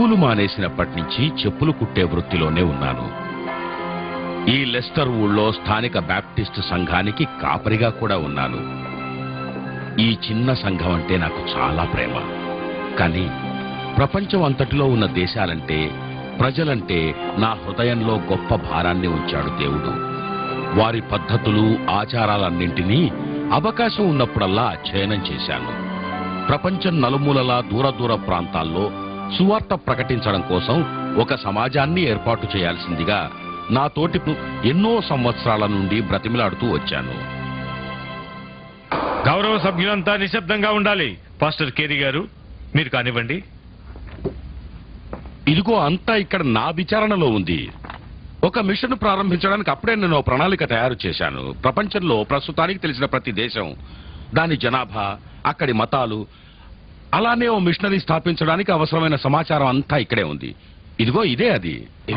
School మానేసినప్పటి నుంచి చెప్పులు కుట్టే వృత్తిలోనే ఉన్నాను ఈ లెస్టర్ ఊళ్ళో స్థానిక బ్యాప్టిస్ట్ సంఘానికి కాపరిగా కూడా ఉన్నాను ఈ చిన్న సంఘం అంటే నాకు చాలా ప్రేమ కానీ ప్రపంచం అంతటిలో ఉన్న దేశాలంటే ప్రజలంటే నా హృదయంలో గొప్ప భారాన్ని ఉంచాడు దేవుడు వారి పద్ధతులు ఆచారాలన్నింటినీ అవకాశం ఉన్నప్పుడల్లా అధ్యయనం చేశాను ప్రపంచం నలుమూలలా దూర దూర ప్రాంతాల్లో సువార్త ప్రకటించడం కోసం ఒక సమాజాన్ని ఏర్పాటు చేయాల్సిందిగా నా తోటి పు- ఎన్నో సంవత్సరాల నుండి బ్రతిమిలాడుతూ వచ్చాను గౌరవ సభ్యులంతా నిశ్శబ్దంగా ఉండాలి పాస్టర్ కేరీ గారు మీరు కానివ్వండి ఇదిగో అంతా ఇక్కడ నా విచారణలో ఉంది ఒక మిషన్ ప్రారంభించడానికి అప్పుడే నేను ఓ ప్రణాళిక తయారు చేశాను ప్రపంచంలో ప్రస్తుతానికి తెలిసిన ప్రతి దేశం దాని జనాభా అక్కడి మతాలు అలానే ఓ మిషనరీ స్థాపించడానికి అవసరమైన సమాచారం అంతా ఇక్కడే ఉంది ఇదిగో ఇదే అది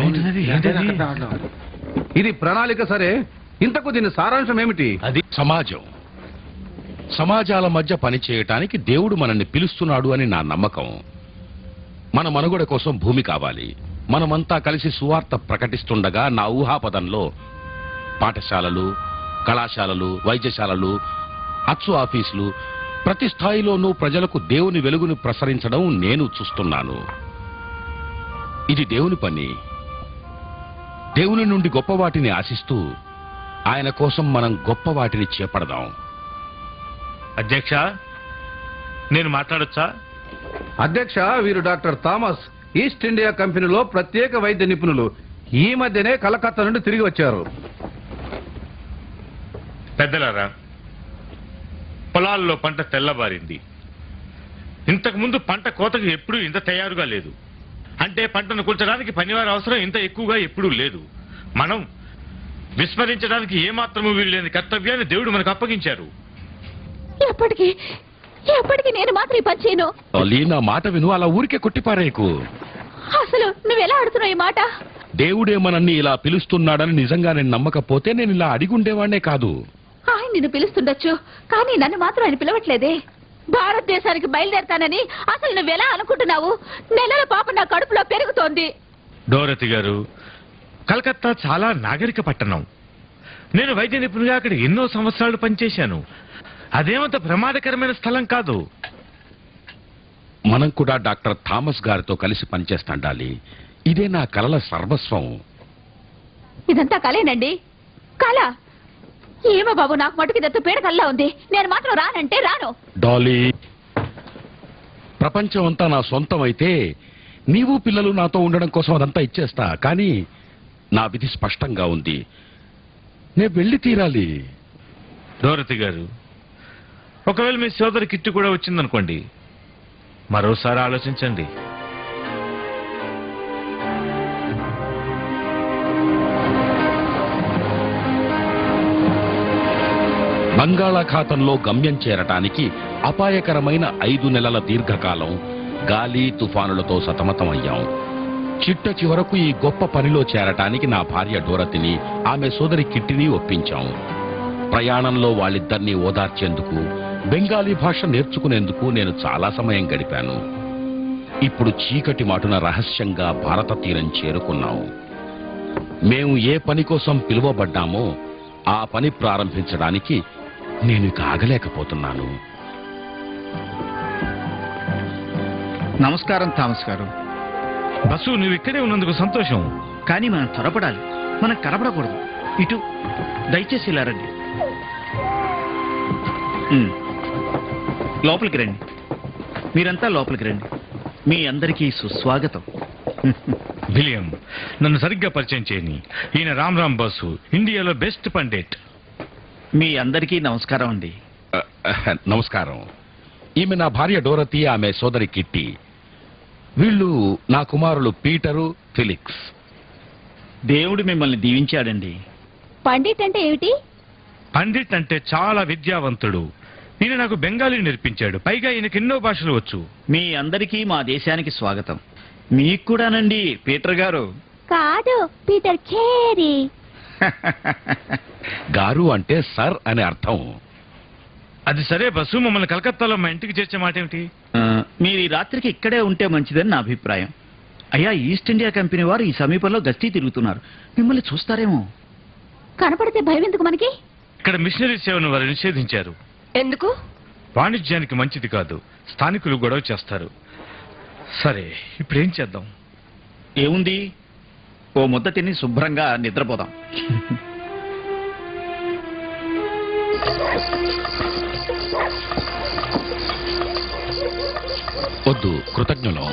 ఇది ప్రణాళిక సరే ఇంతకు దీని సారాంశం ఏమిటి అది సమాజం సమాజాల మధ్య పనిచేయటానికి దేవుడు మనల్ని పిలుస్తున్నాడు అని నా నమ్మకం మన మనుగడ కోసం భూమి కావాలి మనమంతా కలిసి సువార్త ప్రకటిస్తుండగా నా ఊహాపదంలో పాఠశాలలు కళాశాలలు వైద్యశాలలు అచ్చు ఆఫీసులు ప్రతి స్థాయిలోనూ ప్రజలకు దేవుని వెలుగును ప్రసరించడం నేను చూస్తున్నాను ఇది దేవుని పని దేవుని నుండి గొప్ప వాటిని ఆశిస్తూ ఆయన కోసం మనం గొప్ప వాటిని చేపడదాం అధ్యక్ష నేను మాట్లాడొచ్చా అధ్యక్ష వీరు డాక్టర్ థామస్ ఈస్ట్ ఇండియా కంపెనీలో ప్రత్యేక వైద్య నిపుణులు ఈ మధ్యనే కలకత్తా నుండి తిరిగి వచ్చారు పెద్దలారా పొలాల్లో పంట తెల్లబారింది ఇంతకు ముందు పంట కోతకు ఎప్పుడూ ఇంత తయారుగా లేదు అంటే పంటను కూల్చడానికి పనివారి అవసరం ఇంత ఎక్కువగా ఎప్పుడూ లేదు మనం విస్మరించడానికి ఏమాత్రము వీల్లేని కర్తవ్యాన్ని దేవుడు మనకు అప్పగించారు ఎప్పటికీ ఎప్పటికీ నేను మాత్రం ఈ పని చేయను అలీ నా మాట విను అలా ఊరికే కొట్టిపారేకు అసలు నువ్వెలా ఆడుతున్నావు ఈ మాట దేవుడే మనల్ని ఇలా పిలుస్తున్నాడని నిజంగా నేను నమ్మకపోతే నేను ఇలా అడిగుండేవాడినే కాదు ఆయన నిన్ను పిలుస్తుండొచ్చు కానీ నన్ను మాత్రం ఆయన పిలవట్లేదే భారతదేశానికి బయలుదేరతానని అసలు నువ్వెలా అనుకుంటున్నావు నెలల పాప నా కడుపులో పెరుగుతోంది డోరతి గారు కలకత్తా చాలా నాగరిక పట్టణం నేను వైద్య నిపుణుగా అక్కడ ఎన్నో సంవత్సరాలు పనిచేశాను అదేమంత ప్రమాదకరమైన స్థలం కాదు మనం కూడా డాక్టర్ థామస్ గారితో కలిసి పనిచేస్తుండాలి ఇదే నా కలల సర్వస్వం ఇదంతా కలేనండి కళ ఏమో బాబు నాకు మటుకు ఇదంతా పీడ కల్లా ఉంది నేను మాత్రం రానంటే రాను డాలీ ప్రపంచం అంతా నా సొంతం అయితే నీవు పిల్లలు నాతో ఉండడం కోసం అదంతా ఇచ్చేస్తా కానీ నా విధి స్పష్టంగా ఉంది నేను వెళ్ళి తీరాలి డోరతి గారు ఒకవేళ మీ సోదరి కిట్టు కూడా వచ్చిందనుకోండి మరోసారి ఆలోచించండి బంగాళాఖాతంలో గమ్యం చేరటానికి అపాయకరమైన ఐదు నెలల దీర్ఘకాలం గాలి తుఫానులతో సతమతమయ్యాం చిట్ట చివరకు ఈ గొప్ప పనిలో చేరటానికి నా భార్య డోరతిని ఆమె సోదరి కిట్టిని ఒప్పించాం ప్రయాణంలో వాళ్ళిద్దరినీ ఓదార్చేందుకు బెంగాలీ భాష నేర్చుకునేందుకు నేను చాలా సమయం గడిపాను ఇప్పుడు చీకటి మాటున రహస్యంగా భారత తీరం చేరుకున్నాం మేము ఏ పని కోసం పిలువబడ్డామో ఆ పని ప్రారంభించడానికి నేను ఇక ఆగలేకపోతున్నాను నమస్కారం థామస్ గారు బస్సు నువ్వు ఇక్కడే ఉన్నందుకు సంతోషం కానీ మనం త్వరపడాలి మనం కనపడకూడదు ఇటు దయచేసి ఇలా రండి ఉమ్. లోపలికి రండి మీరంతా లోపలికి రండి మీ అందరికీ సుస్వాగతం విలియం నన్ను సరిగ్గా పరిచయం చేయని ఈయన రామ్ రామ్ బస్సు ఇండియాలో బెస్ట్ పండిట్ మీ అందరికీ నమస్కారం అండి అహ్, అహ్, నమస్కారం ఈమె నా భార్య డోరతి ఆమె సోదరి కిట్టి వీళ్ళు నా కుమారులు పీటరు ఫిలిక్స్ దేవుడు మిమ్మల్ని దీవించాడండి పండిట్ అంటే ఏమిటి పండిట్ అంటే చాలా విద్యావంతుడు ఈయన నాకు బెంగాలీ నేర్పించాడు పైగా ఈయనకి ఎన్నో భాషలు వచ్చు మీ అందరికీ మా దేశానికి స్వాగతం మీకు కూడానండి పీటర్ గారు కాదు పీటర్ ఖేరీ గారు అంటే సర్ అనే అర్థం అది సరే బస్సు మమ్మల్ని కలకత్తాలో మా ఇంటికి చేర్చే మాట ఏమిటి ఆ, మీరు ఈ రాత్రికి ఇక్కడే ఉంటే మంచిదని నా అభిప్రాయం అయ్యా ఈస్ట్ ఇండియా కంపెనీ వారు ఈ సమీపంలో గస్తీ తిరుగుతున్నారు మిమ్మల్ని చూస్తారేమో కనపడితే భయం ఎందుకు మనకి ఇక్కడ మిషనరీ సేవను వారు నిషేధించారు ఎందుకు వాణిజ్యానికి మంచిది కాదు స్థానికులు గొడవ చేస్తారు సరే ఇప్పుడు ఏం చేద్దాం ఏముంది ఓ ముద్ద తిని శుభ్రంగా నిద్రపోదాం వద్దు కృతజ్ఞులం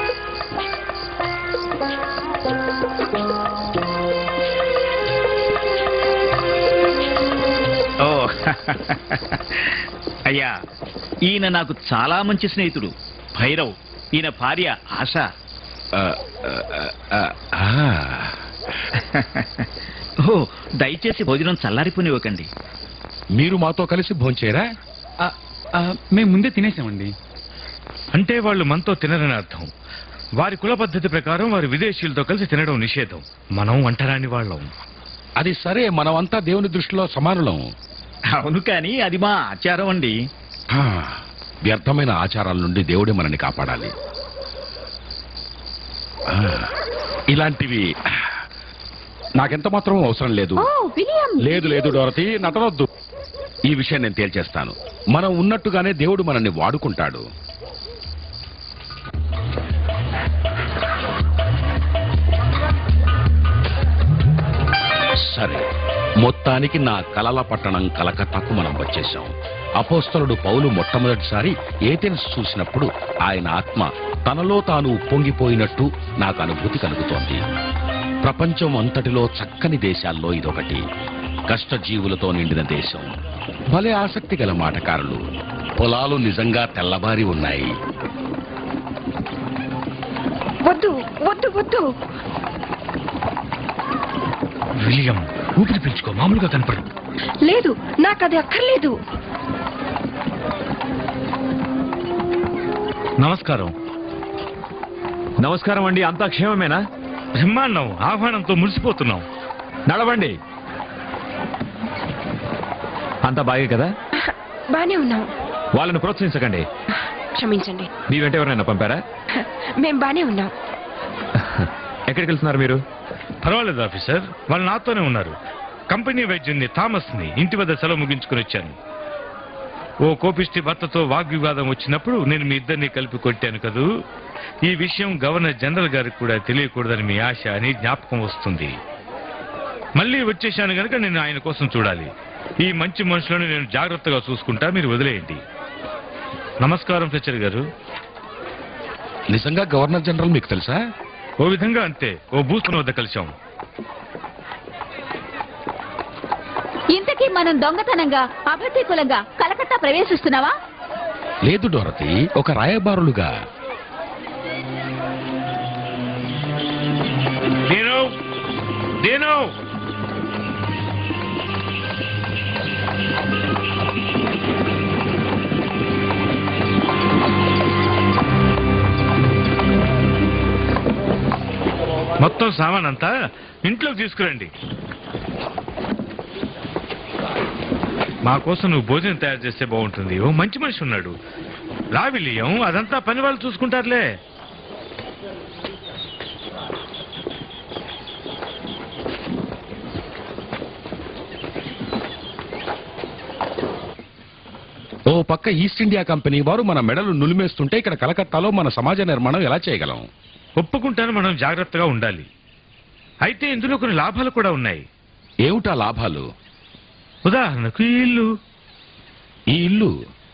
ఓ అయ్యా ఈయన నాకు చాలా మంచి స్నేహితుడు భైరవ్ ఈయన భార్య ఆశ ఆ, ఆ, ఆ, ఆ. ఓ దయచేసి భోజనం చల్లారిపోనివ్వకండి మీరు మాతో కలిసి భోంచేరా మేము ముందే తినేసామండి అంటే వాళ్ళు మనతో తినరని అర్థం వారి కుల పద్ధతి ప్రకారం వారి విదేశీయులతో కలిసి తినడం నిషేధం మనం వంటరాని వాళ్ళం అది సరే మనమంతా దేవుని దృష్టిలో సమానులం అవును కానీ అది మా ఆచారం అండి ఆ, వ్యర్థమైన ఆచారాల నుండి దేవుడే మనని కాపాడాలి ఆ, ఇలాంటివి నాకెంత మాత్రం అవసరం లేదు ఓ విలియం లేదు లేదు డోరతి నటనొద్దు ఈ విషయం నేను తేల్చేస్తాను మనం ఉన్నట్టుగానే దేవుడు మనల్ని వాడుకుంటాడు సరే మొత్తానికి నా కలల పట్టణం కలకత్తాకు మనం వచ్చేసాం అపోస్తలుడు పౌలు మొట్టమొదటిసారి ఏథెన్స్ చూసినప్పుడు ఆయన ఆత్మ తనలో తాను ఉప్పొంగిపోయినట్టు నాకు అనుభూతి కలుగుతోంది ప్రపంచం అంతటిలో చక్కని దేశాల్లో ఇదొకటి కష్టజీవులతో నిండిన దేశం భలే ఆసక్తి గల మాటకారులు పొలాలు నిజంగా తెల్లబారి ఉన్నాయి వద్దు వద్దు వద్దు విలియం ఊపిరి పీల్చుకో మామూలుగా కనపడు లేదు నాకు అది అక్కర్లేదు నమస్కారం నమస్కారం అండి అంతా క్షేమమేనా బ్రహ్మాండం ఆహ్వానంతో మురిసిపోతున్నాం నడవండి అంతా బాగే కదా బానే ఉన్నాం వాళ్ళని ప్రోత్సహించకండి క్షమించండి మీ వెంట ఎవరైనా పంపారా మేం బానే ఉన్నాం ఎక్కడికి వెళ్తున్నారు మీరు పర్వాలేదు ఆఫీసర్ వాళ్ళు నాతోనే ఉన్నారు కంపెనీ వైద్యుని థామస్ ని ఇంటి వద్ద సెలవు ముగించుకుని వచ్చాను ఓ కోపిష్టి భర్తతో వాగ్వివాదం వచ్చినప్పుడు నేను మీ ఇద్దరిని కలిపి కొట్టాను కదూ ఈ విషయం గవర్నర్ జనరల్ గారికి కూడా తెలియకూడదని మీ ఆశ అని జ్ఞాపకం వస్తుంది మళ్ళీ వచ్చేశాను గనుక నేను ఆయన కోసం చూడాలి ఈ మంచి మనుషులను నేను జాగ్రత్తగా చూసుకుంటా మీరు వదిలేయండి నమస్కారం ఫెచర్ గారు నిజంగా గవర్నర్ జనరల్ మీకు తెలుసా ఓ విధంగా అంతే ఓ బూస్కుని వద్ద కలిశాం ఇంతకీ మనం దొంగతనంగా అభ్యర్థికులంగా కలకత్తా ప్రవేశిస్తున్నావా లేదు డోరతి ఒక రాయబారులుగా నేను నేను మొత్తం సామాన్ అంతా ఇంట్లోకి తీసుకురండి మా కోసం నువ్వు భోజనం తయారు చేస్తే బాగుంటుంది ఓ మంచి మనిషి ఉన్నాడు రా విలియం అదంతా పని వాళ్ళు చూసుకుంటారులే ఓ పక్క ఈస్ట్ ఇండియా కంపెనీ వారు మన మెడలు నులిమేస్తుంటే ఇక్కడ కలకత్తాలో మన సమాజ నిర్మాణం ఎలా చేయగలం ఒప్పుకుంటాను మనం జాగ్రత్తగా ఉండాలి అయితే ఇందులో కొన్ని లాభాలు కూడా ఉన్నాయి ఏమిటా లాభాలు ఉదాహరణకు ఈ ఇల్లు ఈ ఇల్లు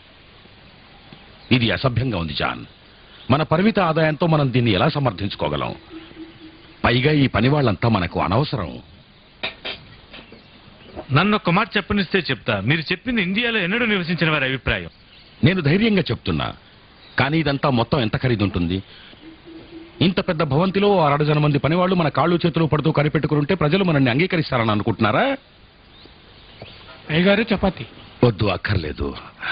ఇది అసభ్యంగా ఉంది జాన్ మన పరిమిత ఆదాయంతో మనం దీన్ని ఎలా సమర్థించుకోగలం పైగా ఈ పని వాళ్ళంతా మనకు అనవసరం నన్ను ఒక్క మాట చెప్పనిస్తే చెప్తా మీరు చెప్పింది ఇండియాలో ఎన్నడూ నివసించిన వారి అభిప్రాయం నేను ధైర్యంగా చెప్తున్నా కానీ ఇదంతా మొత్తం ఎంత ఖరీదుంటుంది ఇంత పెద్ద భవంతిలో ఓ అరడజన మంది పనివాళ్ళు మన కాళ్ళు చేతులు పడుతూ కనిపెట్టుకుంటే ప్రజలు మనల్ని అంగీకరిస్తారని అనుకుంటున్నారా అయ్యగారు చపాతి వద్దు అక్కర్లేదు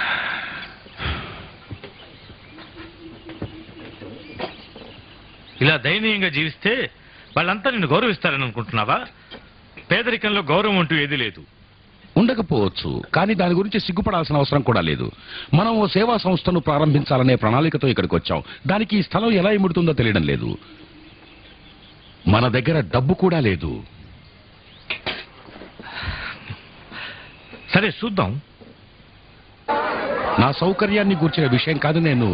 ఇలా దయనీయంగా జీవిస్తే వాళ్ళంతా నిన్ను గౌరవిస్తారని అనుకుంటున్నావా పేదరికంలో గౌరవం అంటూ ఏదీ లేదు ఉండకపోవచ్చు కానీ దాని గురించి సిగ్గుపడాల్సిన అవసరం కూడా లేదు మనం ఓ సేవా సంస్థను ప్రారంభించాలనే ప్రణాళికతో ఇక్కడికి వచ్చాం దానికి ఈ స్థలం ఎలా ఇముడుతుందో తెలియడం లేదు మన దగ్గర డబ్బు కూడా లేదు సరే చూద్దాం నా సౌకర్యాన్ని గూర్చిన విషయం కాదు నేను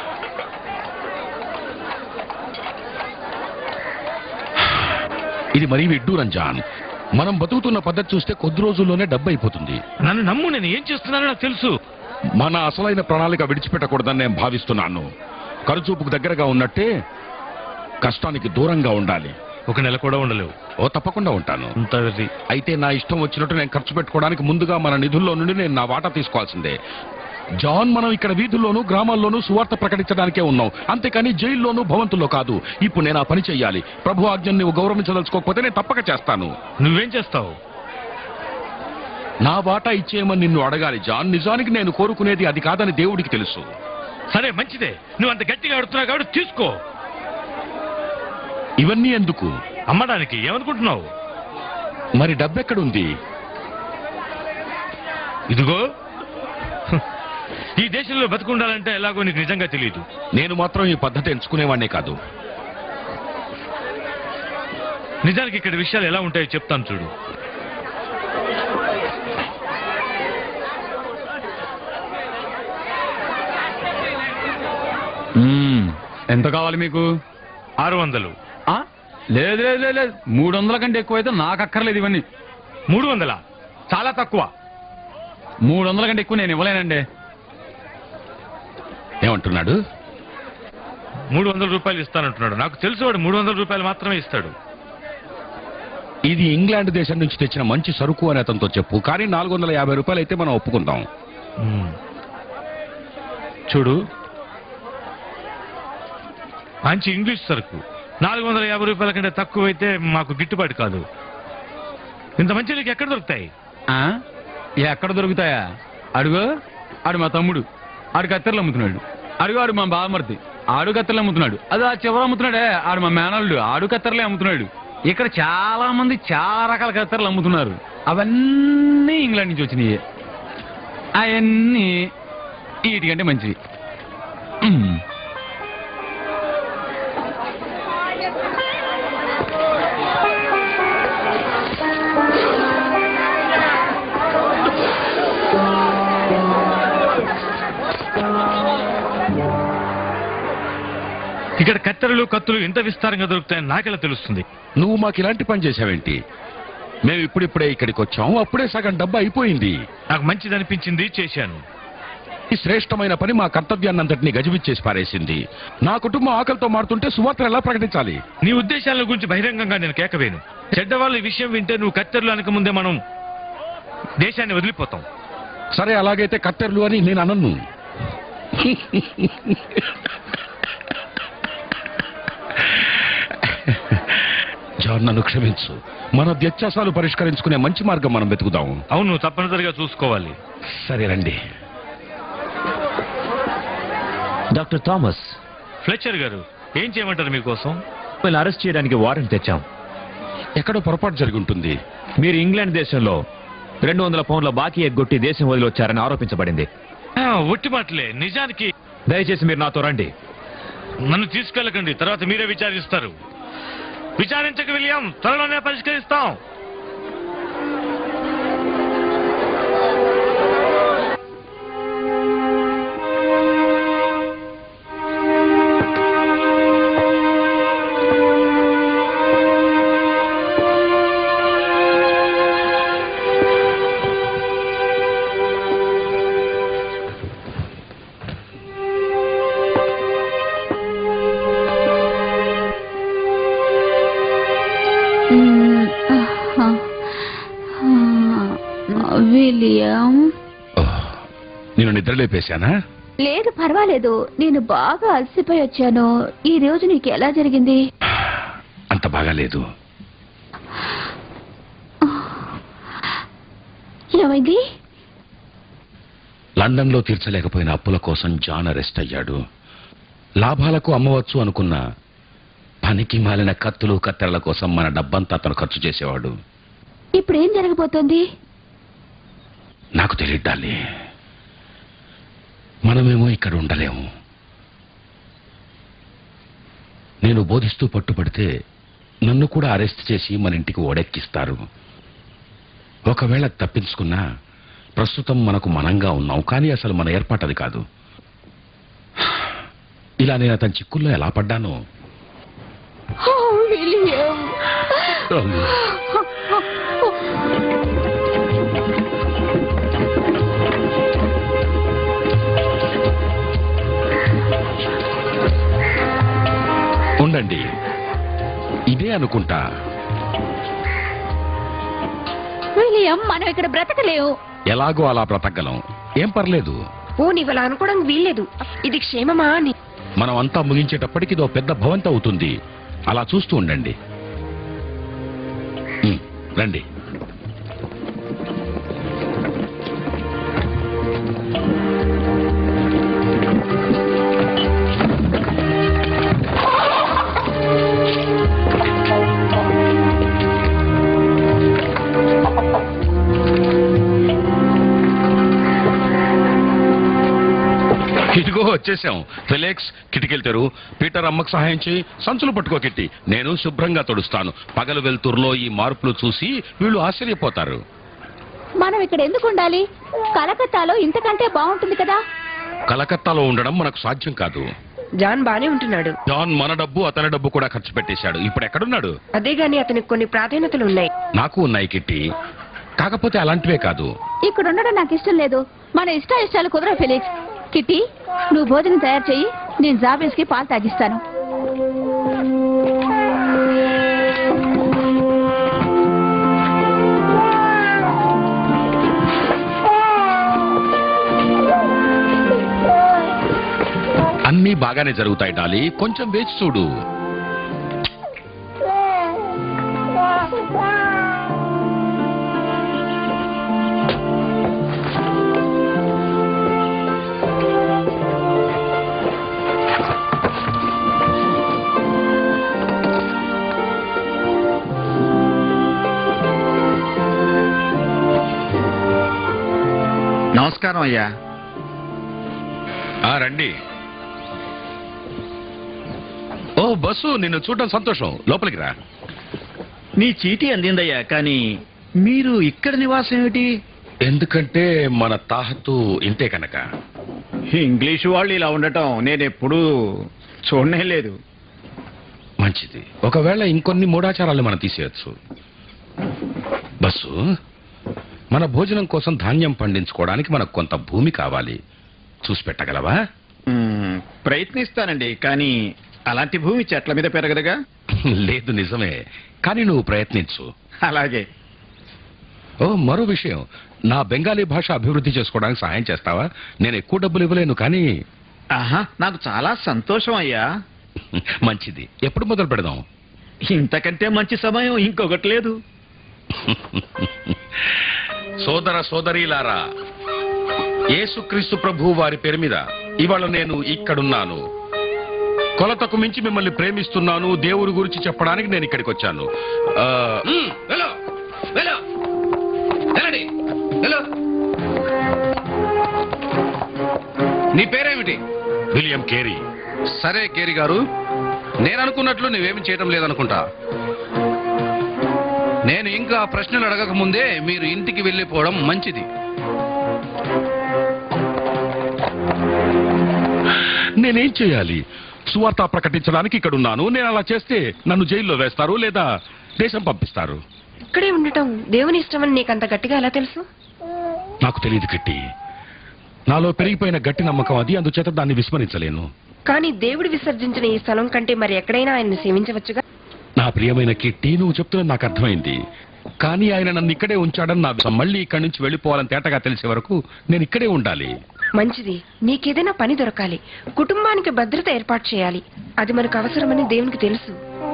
ఇది మరీ విడ్డూరం జాన్ మనం బతుకుతున్న పద్ధతి చూస్తే కొద్ది రోజుల్లోనే డబ్బు అయిపోతుంది నన్ను నమ్ము నేను ఏం చేస్తున్నానో నాకు తెలుసు మన అసలైన ప్రణాళిక విడిచిపెట్టకూడదని నేను భావిస్తున్నాను కరుచూపుకు దగ్గరగా ఉన్నట్టే కష్టానికి దూరంగా ఉండాలి ఒక నెల కూడా ఉండలేవు ఓ తప్పకుండా ఉంటాను అంత వెర్రి. అయితే నా ఇష్టం వచ్చినట్టు నేను ఖర్చు పెట్టుకోవడానికి ముందుగా మన నిధుల్లో నుండి నేను నా వాటా తీసుకోవాల్సిందే జాన్ మనం ఇక్కడ వీధుల్లోనూ గ్రామాల్లోనూ సువార్త ప్రకటించడానికే ఉన్నాం అంతేకాని జైల్లోనూ భవంతుల్లో కాదు ఇప్పుడు నేను ఆ పని చెయ్యాలి ప్రభు ఆజ్ఞని నువ్వు గౌరవించదలుచుకోకపోతే నేను తప్పక చేస్తాను నువ్వేం చేస్తావు నా వాటా ఇచ్చేయమని నిన్ను అడగాలి జాన్ నిజానికి నేను కోరుకునేది అది కాదని దేవుడికి తెలుసు సరే మంచిదే నువ్వు అంత గట్టిగా అడుగుతున్నావు కాబట్టి తీసుకో ఇవన్నీ ఎందుకు అమ్మడానికి ఏమనుకుంటున్నావు మరి డబ్బెక్కడుంది ఇదిగో హ్, ఈ దేశంలో బతుకుండాలంటే ఎలాగో నీకు నిజంగా తెలియదు నేను మాత్రం ఈ పద్ధతి ఎంచుకునేవాడినే కాదు నిజానికి ఇక్కడ విషయాలు ఎలా ఉంటాయో చెప్తాను చూడు ఎంత కావాలి మీకు ఆరు వందలు ఆ? లేదు లేదు లేదు లేదు మూడు వందల కంటే ఎక్కువైతే నాకు అక్కర్లేదు ఇవన్నీ మూడు వందల చాలా తక్కువ మూడు వందల కంటే ఎక్కువ నేను ఇవ్వలేనండి ఏమంటున్నాడు మూడు వందల రూపాయలు ఇస్తానంటున్నాడు నాకు తెలుసు వాడు మూడు వందల రూపాయలు మాత్రమే ఇస్తాడు ఇది ఇంగ్లాండ్ దేశం నుంచి తెచ్చిన మంచి సరుకు అని అతనితో చెప్పు కానీ నాలుగు వందల యాభై రూపాయలు అయితే మనం ఒప్పుకుందాం మ్మ్. చూడు మంచి ఇంగ్లీష్ సరుకు నాలుగు వందల యాభై రూపాయల కంటే తక్కువ అయితే మాకు గిట్టుబాటు కాదు ఇంత మంచి నీకు ఎక్కడ దొరుకుతాయి ఆ? ఎక్కడ దొరుకుతాయా అడుగు ఆడు మా తమ్ముడు ఆడు కత్తెరలు అమ్ముతున్నాడు అడుగు ఆడు మా బావమర్ది ఆడు కత్తెరలు అమ్ముతున్నాడు అది ఆ చివర అమ్ముతున్నాడే ఆడు మా మేనల్లుడు ఆడు కత్తెరలే అమ్ముతున్నాడు ఇక్కడ చాలా మంది చాలా రకాల కత్తెరలు అమ్ముతున్నారు అవన్నీ ఇంగ్లాండ్ నుంచి వచ్చినాయి అవన్నీ వీటికంటే మంచివి ఉమ్. ఇక్కడ కత్తెరలు కత్తులు ఇంత విస్తారంగా దొరుకుతాయని నాకెలా తెలుస్తుంది నువ్వు మాకు ఇలాంటి పని చేసావేంటి మేము ఇప్పుడిప్పుడే ఇక్కడికి వచ్చాము అప్పుడే సగం డబ్బు అయిపోయింది నాకు మంచిది అనిపించింది చేశాను ఈ శ్రేష్టమైన పని మా కర్తవ్యాన్నంతటినీ గజిబిచ్చేసి పారేసింది నా కుటుంబం ఆకలితో మారుతుంటే సువార్త ఎలా ప్రకటించాలి నీ ఉద్దేశాల గురించి బహిరంగంగా నేను కేకవేను చెడ్డవాళ్ళు ఈ విషయం వింటే నువ్వు కత్తెరలు అనక ముందే మనం దేశాన్ని వదిలిపోతాం సరే అలాగైతే కత్తెరలు అని నేను అనను జాన్ నన్ను క్షమించు మన వ్యత్యాసాలు పరిష్కరించుకునే మంచి మార్గం మనం వెతుకుదాం అవును తప్పనిసరిగా చూసుకోవాలి సరే రండి డాక్టర్ థామస్ ఫ్లెచర్ గారు ఏం చేయమంటారు మీకోసం మిమ్మల్ని అరెస్ట్ చేయడానికి వారెంట్ తెచ్చాం ఎక్కడో పొరపాటు జరిగి ఉంటుంది మీరు ఇంగ్లాండ్ దేశంలో రెండు వందల పౌండ్ల బాకీ ఎగ్గొట్టి దేశం వదిలి వచ్చారని ఆరోపించబడింది ఆ, ఒట్టి మాటలే నిజానికి దయచేసి మీరు నాతో రండి నన్ను తీసుకెళ్ళకండి తర్వాత మీరే విచారిస్తారు విచారించక విలియం త్వరలోనే పరిష్కరిస్తాం మ్మ్, ఆహా. ఆ, విలియం ఓహ్, నేను నిద్రలేపేశానా లేదు పర్వాలేదు నేను బాగా అలసిపోయి వచ్చాను ఈ రోజు నీకు ఎలా జరిగింది అంత బాగాలేదు ఏమైంది లండన్లో తీర్చలేకపోయిన అప్పుల కోసం జాన్ అరెస్ట్ అయ్యాడు లాభాలకు అమ్మవచ్చు అనుకున్న పనికి మాలిన కత్తులు కత్తెరల కోసం మన డబ్బంతా అతను ఖర్చు చేసేవాడు ఇప్పుడు ఏం జరగబోతోంది నాకు తెలియడాలి మనమేమో ఇక్కడ ఉండలేము నేను బోధిస్తూ పట్టుబడితే నన్ను కూడా అరెస్ట్ చేసి మన ఇంటికి ఓడెక్కిస్తారు ఒకవేళ తప్పించుకున్నా ప్రస్తుతం మనకు మనంగా ఉన్నాం కానీ అసలు మన ఏర్పాటు అది కాదు ఇలా నేను అతని చిక్కుల్లో ఎలా పడ్డాను ఓ, విలియం ఉండండి ఇదే అనుకుంటా విలియం మనం ఇక్కడ బ్రతకలేవు ఎలాగో అలా బ్రతకగలం ఏం పర్లేదు ఓ నీవలా అనుకోవడం వీల్లేదు ఇది క్షేమమా అని మనం అంతా ముగించేటప్పటికి ఇదో పెద్ద భవంతి అవుతుంది అలా చూస్తూ ఉండండి ఉమ్, రండి ఇదిగో వచ్చేసాం ఫిలెక్స్ కిటికీలు తెరు పీటర్ అమ్మకు సహాయం చేయి సంచులు పట్టుకో కిట్టి నేను శుభ్రంగా తొడుస్తాను పగలు వెలుతురులో ఈ మార్పులు చూసి వీళ్ళు ఆశ్చర్యపోతారు మనం ఇక్కడ ఎందుకు ఉండాలి కలకత్తాలో ఇంతకంటే బాగుంటుంది కదా కలకత్తాలో ఉండడం మనకు సాధ్యం కాదు జాన్ బానే ఉంటున్నాడు జాన్ మన డబ్బు అతని డబ్బు కూడా ఖర్చు పెట్టేశాడు ఇప్పుడు ఎక్కడున్నాడు అదే గాని అతనికి కొన్ని ప్రాధాన్యతలు ఉన్నాయి నాకు ఉన్నాయి కిట్టి కాకపోతే అలాంటివే కాదు ఇక్కడ ఉండడం నాకు ఇష్టం లేదు మన ఇష్ట ఇష్టాలు కుదర ఫెలిక్స్ కిట్టి నువ్వు భోజనం తయారు చెయ్యి నేను జాబేస్ కి పాలు తాగిస్తాను అన్నీ బాగానే జరుగుతాయి డాలి కొంచెం వేచి చూడు నమస్కారం అయ్యా ఆ రండి ఓ బస్సు నిన్ను చూడడం సంతోషం లోపలికి రా నీ చీటీ అందిందయ్యా కానీ మీరు ఇక్కడ నివాసం ఏమిటి ఎందుకంటే మన తాహతు ఇంతే కనుక ఇంగ్లీష్ వాళ్ళు ఇలా ఉండటం నేను ఎప్పుడూ చూడనే లేదు మంచిది ఒకవేళ ఇంకొన్ని మూఢాచారాలు మనం తీసేయచ్చు బస్సు మన భోజనం కోసం ధాన్యం పండించుకోవడానికి మనకు కొంత భూమి కావాలి చూసి పెట్టగలవా మ్మ్, ప్రయత్నిస్తానండి కానీ అలాంటి భూమి చెట్ల మీద పెరగదుగా లేదు నిజమే కానీ నువ్వు ప్రయత్నించు అలాగే ఓ మరో విషయం నా బెంగాలీ భాష అభివృద్ధి చేసుకోవడానికి సహాయం చేస్తావా నేను ఎక్కువ డబ్బులు ఇవ్వలేను కానీ ఆహా నాకు చాలా సంతోషం అయ్యా మంచిది ఎప్పుడు మొదలు పెడదాం ఇంతకంటే మంచి సమయం ఇంకొకటి లేదు సోదర సోదరీలారా యేసుక్రీస్తు ప్రభు వారి పేరు మీద ఇవాళ నేను ఇక్కడున్నాను కొలతకు మించి మిమ్మల్ని ప్రేమిస్తున్నాను దేవుడి గురించి చెప్పడానికి నేను ఇక్కడికి వచ్చాను ఆ, మ్, వెళ్ళు, వెళ్ళు. వెళ్ళండి, వెళ్ళు. నీ పేరేమిటి విలియం కేరీ సరే కేరి గారు నేను అనుకున్నట్లు నువ్వేమి చేయటం లేదనుకుంటా నేను ఇంకా ప్రశ్నలు అడగక ముందే మీరు ఇంటికి వెళ్ళిపోవడం మంచిది నేనేం చేయాలి సువార్త ప్రకటించడానికి ఇక్కడ ఉన్నాను నేను అలా చేస్తే నన్ను జైల్లో వేస్తారు లేదా దేశం పంపిస్తారు ఇక్కడే ఉండటం దేవుని ఇష్టమని నీకు అంత గట్టిగా ఎలా తెలుసు నాకు తెలియదు కిట్టి నాలో పెరిగిపోయిన గట్టి నమ్మకం అది అందుచేత దాన్ని విస్మరించలేను కానీ దేవుడు విసర్జించిన ఈ స్థలం కంటే మరి ఎక్కడైనా ఆయన్ని సేవించవచ్చుగా నా ప్రియమైన కిట్టి నువ్వు చెప్తున్నది నాకు అర్థమైంది కానీ ఆయన నన్ను ఇక్కడే ఉంచాడని నా విషయం. మళ్ళీ ఇక్కడి నుంచి వెళ్ళిపోవాలని తేటగా తెలిసే వరకు నేను ఇక్కడే ఉండాలి మంచిది నీకేదైనా పని దొరకాలి కుటుంబానికి భద్రత ఏర్పాటు చేయాలి అది మనకు అవసరమని దేవునికి తెలుసు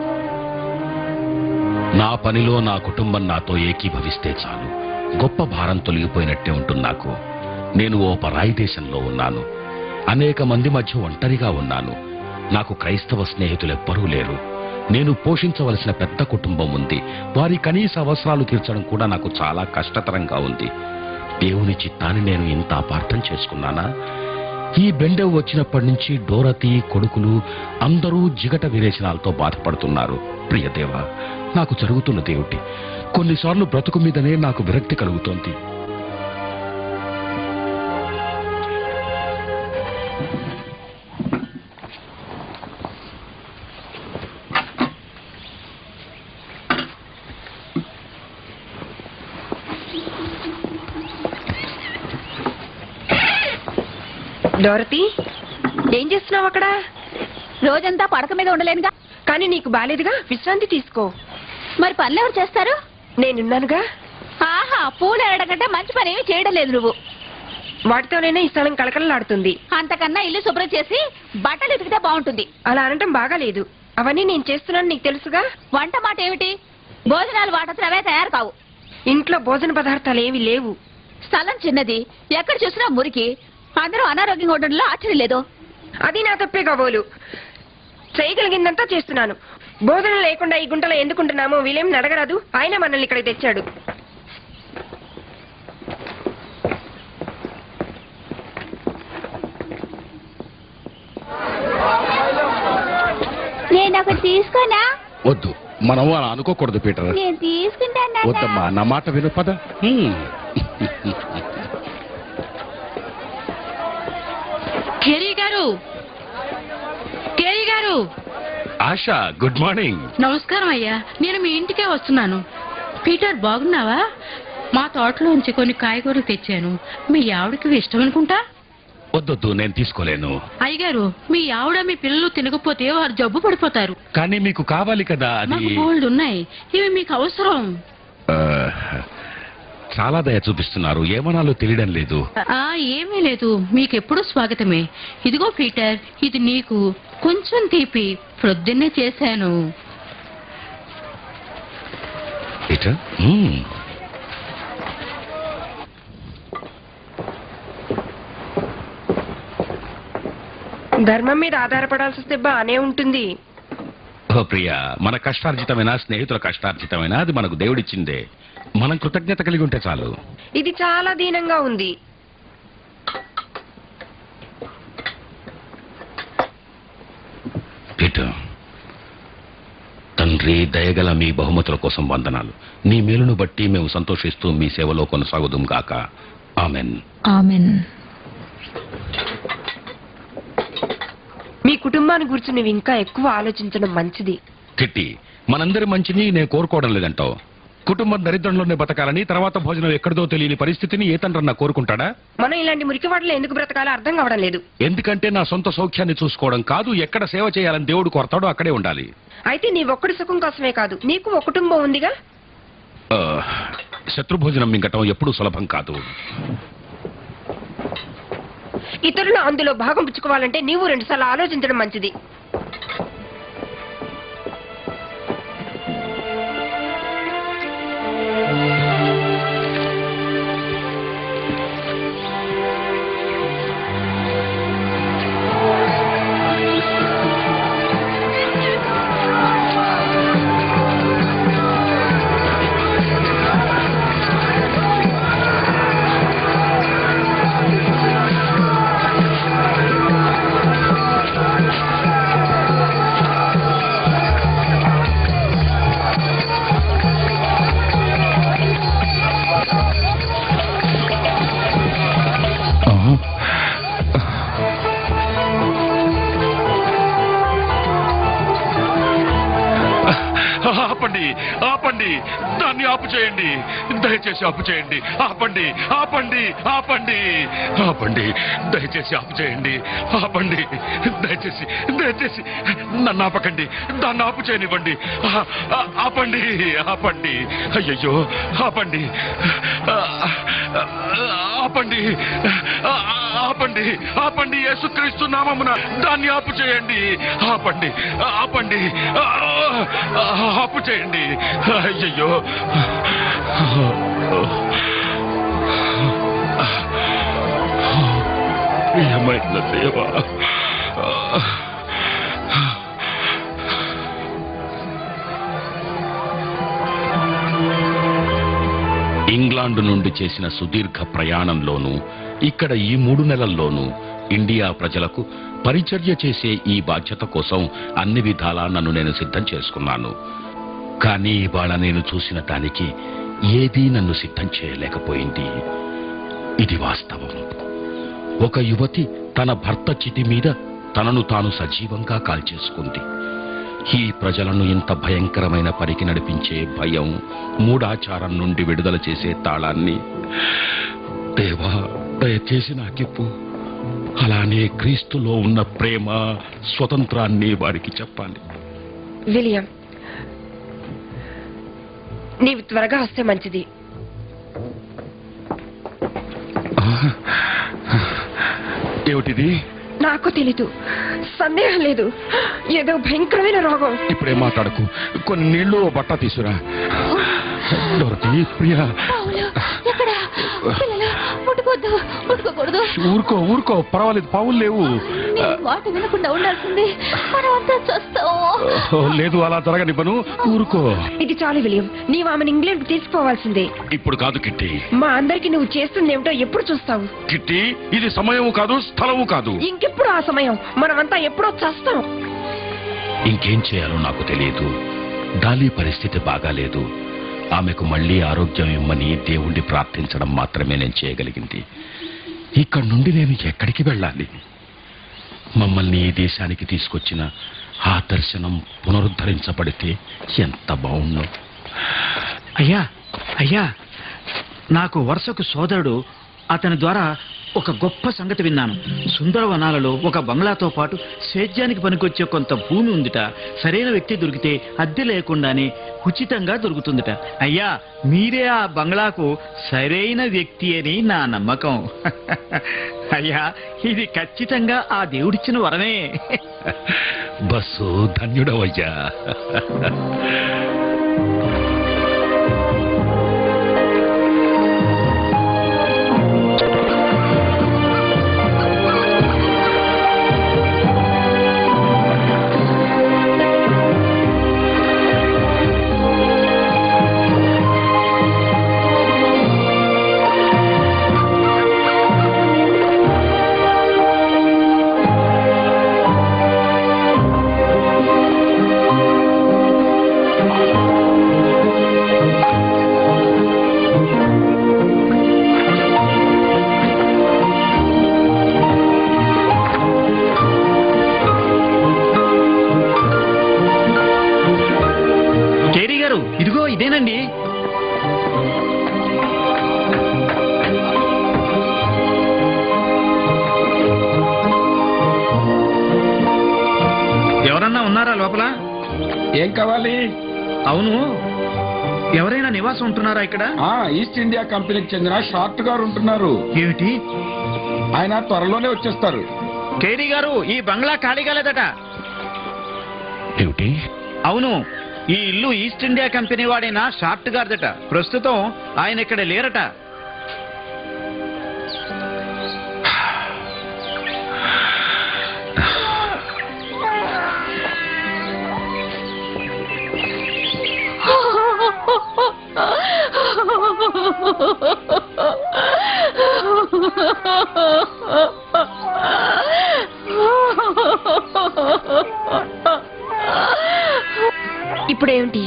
నా పనిలో నా కుటుంబం నాతో ఏకీభవిస్తే చాలు గొప్ప భారం తొలగిపోయినట్టే ఉంటుంది నాకు నేను ఓ పరాయి దేశంలో ఉన్నాను అనేక మంది మధ్య ఒంటరిగా ఉన్నాను నాకు క్రైస్తవ స్నేహితులెవ్వరూ లేరు నేను పోషించవలసిన పెద్ద కుటుంబం ఉంది వారి కనీస అవసరాలు తీర్చడం కూడా నాకు చాలా కష్టతరంగా ఉంది దేవుని చిత్తాన్ని నేను ఇంత అపార్థం చేసుకున్నానా ఈ బెండె వచ్చినప్పటి నుంచి డోరతి కొడుకులు అందరూ జిగట విరేచనాలతో బాధపడుతున్నారు ప్రియదేవా నాకు జరుగుతున్నదేమిటి కొన్నిసార్లు బ్రతుకు మీదనే నాకు విరక్తి కలుగుతోంది డోరతి ఏం చేస్తున్నావు అక్కడ రోజంతా పడక మీద ఉండలేనుగా కానీ నీకు బాలేదుగా విశ్రాంతి తీసుకో మరి పనులు ఎవరు చేస్తారు నేనున్నానుగా ఆహా పూలు ఎరడం కంటే మంచి పని ఏమీ చేయడం లేదు నువ్వు వాటితోనైనా ఈ స్థలం కళకళలాడుతుంది అంతకన్నా ఇల్లు శుభ్రం చేసి బట్టలు ఉతికితే బాగుంటుంది అలా అనటం బాగాలేదు అవన్నీ నేను చేస్తున్నాను నీకు తెలుసుగా వంట మాట ఏమిటి భోజనాలు వాటంతా అవే తయారు కావు ఇంట్లో భోజన పదార్థాలు ఏవి లేవు స్థలం చిన్నది ఎక్కడ చూసినా మురికి అందరూ అనారోగ్యంగా ఉండడంలో ఆశ్చర్యం లేదు అది నా తప్పే కాబోలు చేయగలిగిందంతా చేస్తున్నాను భోజనం లేకుండా ఈ గుంటలో ఎందుకుంటున్నామో వీళ్ళేం అడగరాదు ఆయన మనల్ని ఇక్కడికి తెచ్చాడు నేను ఒకటి తీసుకోనా వద్దు మనం అలా అనుకోకూడదు పీటర్ నేను తీసుకుంటాను వద్దమ్మా నా మాట విను పద హ్మ్. కేరీ గారు కేరీ గారు ఆశ గుడ్ మార్నింగ్ నమస్కారం అయ్యా నేను మీ ఇంటికే వస్తున్నాను పీటర్ బాగున్నావా మా తోటలోంచి కొన్ని కాయగూరలు తెచ్చాను మీ ఆవిడకి ఇష్టం అనుకుంటా వద్దొద్దు నేను తీసుకోలేను అయ్యగారు మీ ఆవిడ మీ పిల్లలు తినకపోతే వారు జబ్బు పడిపోతారు కానీ మీకు కావాలి కదా అది మాకు బోల్డ్ ఉన్నాయి ఇవి మీకు అవసరం ఆ, చాలా దయ చూపిస్తున్నారు ఏమనాలో తెలియడం లేదు ఆ ఏమీ లేదు మీకెప్పుడు స్వాగతమే ఇదిగో పీటర్ ఇది నీకు కొంచెం తీపి ప్రొద్దున్నే చేశాను పీటర్ హ్మ్. ధర్మం మీద ఆధారపడాల్సి వస్తే బానే ఉంటుంది ఓ ప్రియా మన కష్టార్జితమైన స్నేహితుల కష్టార్జితమైన అది మనకు దేవుడిచ్చిందే మనం కృతజ్ఞత కలిగి ఉంటే చాలు ఇది చాలా దీనంగా ఉంది పీటర్ తండ్రి దయగల మీ బహుమతుల కోసం వందనాలు నీ మేలును బట్టి మేము సంతోషిస్తూ మీ సేవలో కొనసాగుదాం గాక ఆమెన్ ఆమెన్ మీ కుటుంబాన్ని గురించి నువ్వు ఇంకా ఎక్కువ ఆలోచించడం మంచిది కిట్టి మనందరి మంచిని నేను కోరుకోవడం లేదంటావు కుటుంబం దరిద్రంలోనే బతకాలని తర్వాత భోజనం ఎక్కడిదో తెలియని పరిస్థితిని ఏ తండ్రన్నా కోరుకుంటాడా మనం ఇలాంటి మురికివాడలో ఎందుకు బ్రతకాలో అర్థం కావడం లేదు ఎందుకంటే నా సొంత సౌఖ్యాన్ని చూసుకోవడం కాదు ఎక్కడ సేవ చేయాలని దేవుడు కోరతాడో అక్కడే ఉండాలి అయితే నీ ఒక్కడి సుఖం కోసమే కాదు నీకు ఒక కుటుంబం ఉందిగా ఆ, శత్రుభోజనం మింగటం ఎప్పుడూ సులభం కాదు ఇతరులు అందులో భాగం పుచ్చుకోవాలంటే నీవు రెండుసార్లు ఆలోచించడం మంచిది ఆపండి ఆపండి దాన్ని ఆపు చేయండి దయచేసి ఆపు చేయండి ఆపండి ఆపండి ఆపండి ఆపండి దయచేసి ఆపు చేయండి ఆపండి దయచేసి దయచేసి నన్ను ఆపకండి దాన్ని ఆపు చేయనివ్వండి ఆ- ఆ- ఆపండి ఆపండి అయ్యయ్యో ఆపండి ఆ- ఆ- ఆపండి ఆ- ఆపండి ఆపండి యేసుక్రీస్తు నామమున దాన్ని ఆపు చేయండి ఆపండి ఆపండి ఆ- ఆ- ఆపు చేయండి అయ్యయ్యో ఏమైంద దేవా ఇంగ్లాండ్ నుండి చేసిన సుదీర్ఘ ప్రయాణంలోనూ ఇక్కడ ఈ మూడు నెలల్లోనూ ఇండియా ప్రజలకు పరిచర్య చేసే ఈ బాధ్యత కోసం అన్ని విధాలా నన్ను నేను సిద్ధం చేసుకున్నాను కానీ ఇవాళ నేను చూసిన దానికి ఏదీ నన్ను సిద్ధం చేయలేకపోయింది ఇది వాస్తవం ఒక యువతి తన భర్త చితి మీద తనను తాను సజీవంగా కాల్చేసుకుంది ఈ ప్రజలను ఇంత భయంకరమైన పరికి నడిపించే భయం మూఢాచారం నుండి విడుదల చేసే తాళాన్ని దేవా దయచేసి నాకిప్పు అలానే క్రీస్తులో ఉన్న ప్రేమ స్వతంత్రాన్ని వారికి చెప్పాలి విలియం నీవు త్వరగా వస్తే మంచిది ఏమిటిది నాకు తెలీదు సందేహం లేదు ఏదో భయంకరమైన రోగం ఇప్పుడే మాట్లాడకు కొన్ని నీళ్లు ఓ బట్ట తీసురా డోరతి ప్రియా పావులు ఎక్కడ పిల్లలు ముట్టుకోవద్దు ముట్టుకోకూడదు ఊరుకో ఊరుకో పర్వాలేదు పావులు లేవు నేను మాట వినకుండా ఉండాల్సింది మనం అంతా చూస్తాం ఓ, లేదు అలా జరగనివ్వను ఊరుకో ఇది చాలు విలియం నీవు ఆమెను ఇంగ్లాండ్ తీసుకుపోవాల్సిందే ఇప్పుడు కాదు కిట్టి మా అందరికి నువ్వు చేస్తుంది ఏమిటో ఎప్పుడు చూస్తావు కిట్టి ఇది సమయము కాదు స్థలము కాదు ఇంకెప్పుడు ఆ సమయం మనమంతా ఎప్పుడో చస్తాం ఇంకేం చేయాలో నాకు తెలియదు డాలీ పరిస్థితి బాగాలేదు ఆమెకు మళ్ళీ ఆరోగ్యం ఇమ్మని దేవుణ్ణి ప్రార్థించడం మాత్రమే నేను చేయగలిగింది ఇక్కడి నుండి నేను ఎక్కడికి వెళ్ళాలి మమ్మల్ని ఈ దేశానికి తీసుకొచ్చిన ఆ దర్శనం పునరుద్ధరించబడితే ఎంత బాగుండు అయ్యా అయ్యా నాకు వరుసకు సోదరుడు అతని ద్వారా ఒక గొప్ప సంగతి విన్నాను సుందరవనాలలో ఒక బంగ్లాతో పాటు సేద్యానికి పనికొచ్చే కొంత భూమి ఉందిట సరైన వ్యక్తి దొరికితే అద్దె లేకుండానే ఉచితంగా దొరుకుతుందిట అయ్యా మీరే ఆ బంగ్లాకు సరైన వ్యక్తి అని నా నమ్మకం అయ్యా ఇది ఖచ్చితంగా ఆ దేవుడిచ్చిన వరమే బస్సు ధన్యుడవయ్యా కేరీ గారు ఇదిగో ఇదేనండి ఎవరన్నా ఉన్నారా లోపల ఏం కావాలి అవును ఎవరైనా నివాసం ఉంటున్నారా ఇక్కడ ఆ ఈస్ట్ ఇండియా కంపెనీకి చెందిన షార్ట్ గారు ఉంటున్నారు ఏమిటి ఆయన త్వరలోనే వచ్చేస్తారు కేరీ గారు ఈ బంగ్లా ఖాళీగా లేదట ఏమిటి అవును ఈ ఇల్లు ఈస్ట్ ఇండియా కంపెనీ వాడైన షార్ట్ గారిదట ప్రస్తుతం ఆయన ఇక్కడ లేరట ఇప్పుడేమిటి